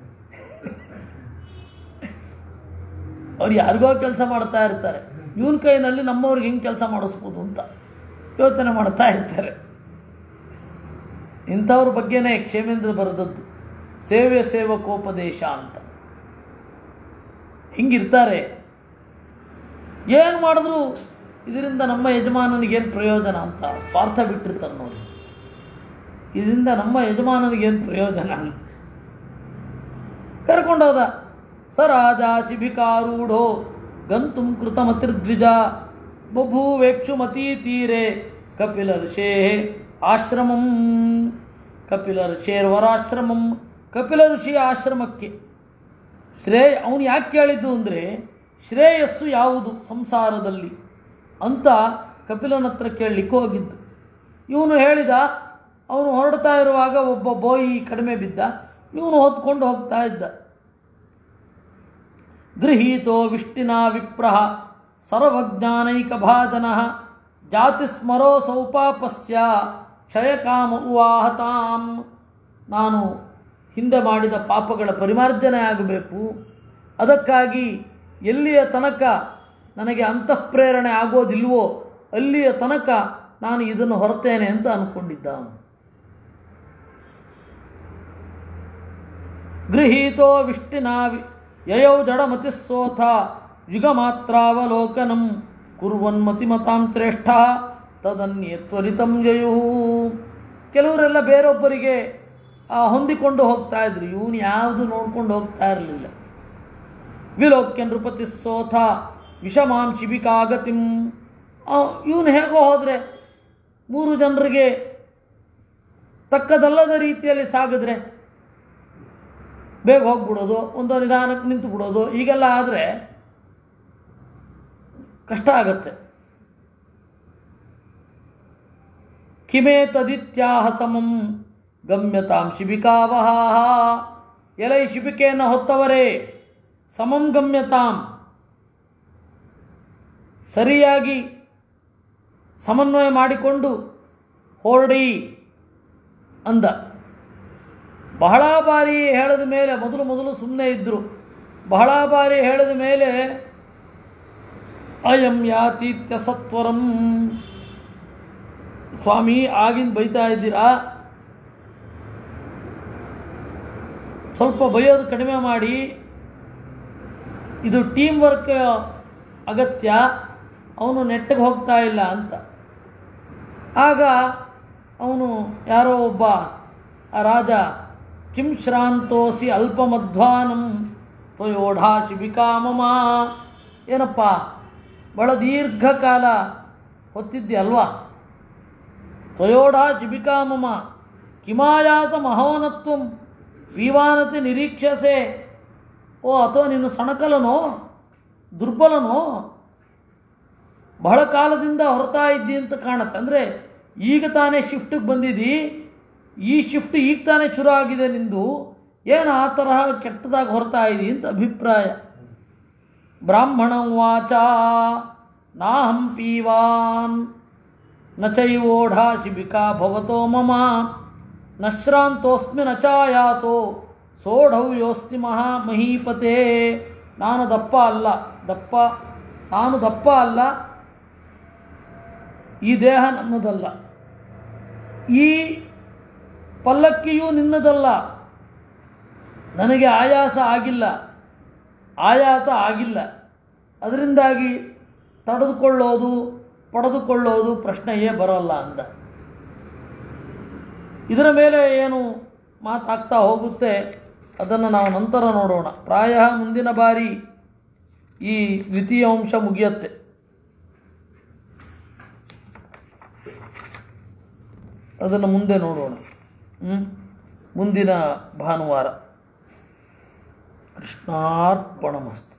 ಅವ್ರು ಯಾರಿಗೋ ಕೆಲಸ ಮಾಡ್ತಾ ಇರ್ತಾರೆ ಇವನ ಕೈನಲ್ಲಿ ನಮ್ಮವ್ರಿಗೆ ಹೆಂಗೆ ಕೆಲಸ ಮಾಡಿಸ್ಬೋದು ಅಂತ ಯೋಚನೆ ಮಾಡ್ತಾ ಇರ್ತಾರೆ ಇಂಥವ್ರ ಬಗ್ಗೆನೇ ಕ್ಷೇಮೇಂದ್ರ ಬರೆದದ್ದು ಸೇವೆ ಸೇವಕೋಪದೇಶ ಅಂತ ಹಿಂಗಿರ್ತಾರೆ ಏನು ಮಾಡಿದ್ರು ಇದರಿಂದ ನಮ್ಮ ಯಜಮಾನನಿಗೇನು ಪ್ರಯೋಜನ ಅಂತ ಸ್ವಾರ್ಥ ಬಿಟ್ಟಿರ್ತಾರೆ ನೋಡಿ ಇದರಿಂದ ನಮ್ಮ ಯಜಮಾನನಿಗೇನು ಪ್ರಯೋಜನ ಅಂತ ಕರ್ಕೊಂಡೋದ ಸ ರಾಜ ಶಿಬಿಕಾರೂಢೋ ಗಂತುಂ ಕೃತಮತಿರ್ದ್ವಿಜ ಬಭೂವೇಕ್ಷುಮತೀ ತೀರೆ ಕಪಿಲ ಋಷೇ ಆಶ್ರಮಂ ಕಪಿಲ ಋಷೇರ್ವರಾಶ್ರಮಂ ಕಪಿಲ ಋಷಿಯ ಆಶ್ರಮಕ್ಕೆ ಶ್ರೇಯ ಅವನು ಯಾಕೆ ಕೇಳಿದ್ದು ಅಂದರೆ ಶ್ರೇಯಸ್ಸು ಯಾವುದು ಸಂಸಾರದಲ್ಲಿ ಅಂತ ಕಪಿಲನ ಹತ್ರ ಕೇಳಲಿಕ್ಕೆ ಹೋಗಿದ್ದು ಇವನು ಹೇಳಿದ ಅವನು ಹೊರಡ್ತಾ ಇರುವಾಗ ಒಬ್ಬ ಬೋಯಿ ಕಡಿಮೆ ಬಿದ್ದ ಇವನು ಹೊತ್ಕೊಂಡು ಹೋಗ್ತಾ ಇದ್ದ ಗೃಹೀತೋ ವಿಷ್ಟಿನಾ ವಿಪ್ರಹ ಸರ್ವಜ್ಞಾನೈಕಭಾಜನ ಜಾತಿ ಸ್ಮರೋ ಸೌಪಾಪಸ್ಯ ಕ್ಷಯಕಾಮ ಉವಾಹತಾಂ ನಾನು ಹಿಂದೆ ಮಾಡಿದ ಪಾಪಗಳ ಪರಿಮಾರ್ಜನೆ ಆಗಬೇಕು ಅದಕ್ಕಾಗಿ ಎಲ್ಲಿಯ ತನಕ ನನಗೆ ಅಂತಃಪ್ರೇರಣೆ ಆಗೋದಿಲ್ವೋ ಅಲ್ಲಿಯ ತನಕ ನಾನು ಇದನ್ನು ಹೊರತೇನೆ ಅಂತ ಅಂದ್ಕೊಂಡಿದ್ದ ಅವನು ಗೃಹೀತೋ ವಿಷ್ಟಿನಾ ವಿ- ಯಯೌ ಜಡಮತಿಸ್ಸೋಥ ಯುಗಮಾತ್ರಾವಲೋಕನಂ ಕುರ್ವನ್ಮತಿಮತಾಂ ಶ್ರೇಷ್ಠ ತದನ್ಯೇ ತ್ವರಿತಂ ಯಯು ಕೆಲವರೆಲ್ಲ ಬೇರೊಬ್ಬರಿಗೆ ಆ, ಹೊಂದಿಕೊಂಡು ಹೋಗ್ತಾ ಇದ್ರು ಇವನು ಯಾವುದು ನೋಡ್ಕೊಂಡು ಹೋಗ್ತಾ ಇರಲಿಲ್ಲ ವಿಲೋಕ್ಯ ನೃಪತಿ ಸೋಥ ವಿಷಮಾಂ ಶಿಬಿಕಾಗತಿಂ ಇವನು ಹೇಗೋ ಹೋದರೆ ಮೂರು ಜನರಿಗೆ ತಕ್ಕದಲ್ಲದ ರೀತಿಯಲ್ಲಿ ಸಾಗಿದ್ರೆ ಬೇಗ ಹೋಗ್ಬಿಡೋದು ಒಂದು ನಿಧಾನಕ್ಕೆ ನಿಂತು ಬಿಡೋದು ಹೀಗೆಲ್ಲ ಆದರೆ ಕಷ್ಟ ಆಗತ್ತೆ ಕಿಮೇ ತದಿತ್ಯಾಹ ಸಮಂ ಗಮ್ಯತಾಂ ಶಿಬಿಕಾವಹಾಹ ಎಲೈ ಶಿಬಿಕೆಯನ್ನು ಹೊತ್ತವರೇ ಸಮಂ ಗಮ್ಯತಾಂ ಸರಿಯಾಗಿ ಸಮನ್ವಯ ಮಾಡಿಕೊಂಡು ಹೊರಡಿ ಅಂದ ಬಹಳ ಬಾರಿ ಹೇಳಿದ ಮೇಲೆ ಮೊದಲು ಮೊದಲು ಸುಮ್ಮನೆ ಇದ್ದರು ಬಹಳ ಬಾರಿ ಹೇಳಿದ ಮೇಲೆ ಅಯಂ ಯಾತೀತ್ಯ ಸತ್ವರಂ ಸ್ವಾಮಿ ಆಗಿನ ಬೈತಾ ಇದ್ದೀರಾ ಸ್ವಲ್ಪ ಬೈಯೋದು ಕಡಿಮೆ ಮಾಡಿ ಇದು ಟೀಮ್ ವರ್ಕ್ ಅಗತ್ಯ ಅವನು ನೆಟ್ಟಿಗೆ ಹೋಗ್ತಾ ಇಲ್ಲ ಅಂತ ಆಗ ಅವನು ಯಾರೋ ಒಬ್ಬ ಆ ರಾಜ ಕಿಂ ಶ್ರಾಂತೋಸಿ ಅಲ್ಪಮಧ್ವಾನಂ ತ್ವಯೋಢಾ ಶಿಬಿಕಾ ಮಮ ಏನಪ್ಪ ಬಹಳ ದೀರ್ಘಕಾಲ ಹೊತ್ತಿದ್ದೆ ಅಲ್ವಾ ತ್ವಯೋಢಾ ಶಿಬಿಕಾ ಮಮ ಕಿಮಾಯಾತ ಮಹೋನತ್ವಂ ಪೀವಾನತೆ ನಿರೀಕ್ಷಸೆ ಓ ಅಥವಾ ನೀನು ಸಣಕಲನೋ ದುರ್ಬಲನೋ ಬಹಳ ಕಾಲದಿಂದ ಹೊರತಾ ಇದ್ದಿ ಅಂತ ಕಾಣುತ್ತೆ ಅಂದರೆ ಈಗ ತಾನೇ ಶಿಫ್ಟಿಗೆ ಬಂದಿದ್ದಿ ಈ ಶಿಫ್ಟ್ ಈಗ ತಾನೇ ಶುರು ಆಗಿದೆ ನಿಂದು ಏನು ಆ ತರಹ ಕೆಟ್ಟದಾಗಿ ಹೊರತಾ ಇದ್ದಿ ಅಂತ ಅಭಿಪ್ರಾಯ ಬ್ರಾಹ್ಮಣ ವಾಚ ನಾಹಂ ಪೀವಾನ್ ನ ಚೈವೋಢಾ ಶಿಬಿಕಾ ಭವತೋ ಮಮ ನ ಶ್ರಾಂತೋಸ್ಮಿ ನ ಚಾಯಾಸೋ ಸೋಢವ್ಯೋಸ್ತಿ ಮಹಾ ಮಹೀಪತೆ ನಾನು ದಪ್ಪ ಅಲ್ಲ ದಪ್ಪ ನಾನು ದಪ್ಪ ಅಲ್ಲ ಈ ದೇಹ ನನ್ನದಲ್ಲ ಈ ಪಲ್ಲಕ್ಕಿಯೂ ನಿನ್ನದಲ್ಲ ನನಗೆ ಆಯಾಸ ಆಗಿಲ್ಲ ಆಯಾತ ಆಗಿಲ್ಲ ಅದರಿಂದಾಗಿ ತಡೆದುಕೊಳ್ಳೋದು ಪಡೆದುಕೊಳ್ಳೋದು ಪ್ರಶ್ನೆಯೇ ಬರೋಲ್ಲ ಅಂದ ಇದರ ಮೇಲೆ ಏನು ಮಾತಾಗ್ತಾ ಹೋಗುತ್ತೆ ಅದನ್ನು ನಾವು ನಂತರ ನೋಡೋಣ ಪ್ರಾಯ ಮುಂದಿನ ಬಾರಿ ಈ ದ್ವಿತೀಯ ಅಂಶ ಮುಗಿಯುತ್ತೆ ಅದನ್ನು ಮುಂದೆ ನೋಡೋಣ ಹ್ಮ್? ಮುಂದಿನ ಭಾನುವಾರ ಕೃಷ್ಣಾರ್ಪಣಮಸ್ತು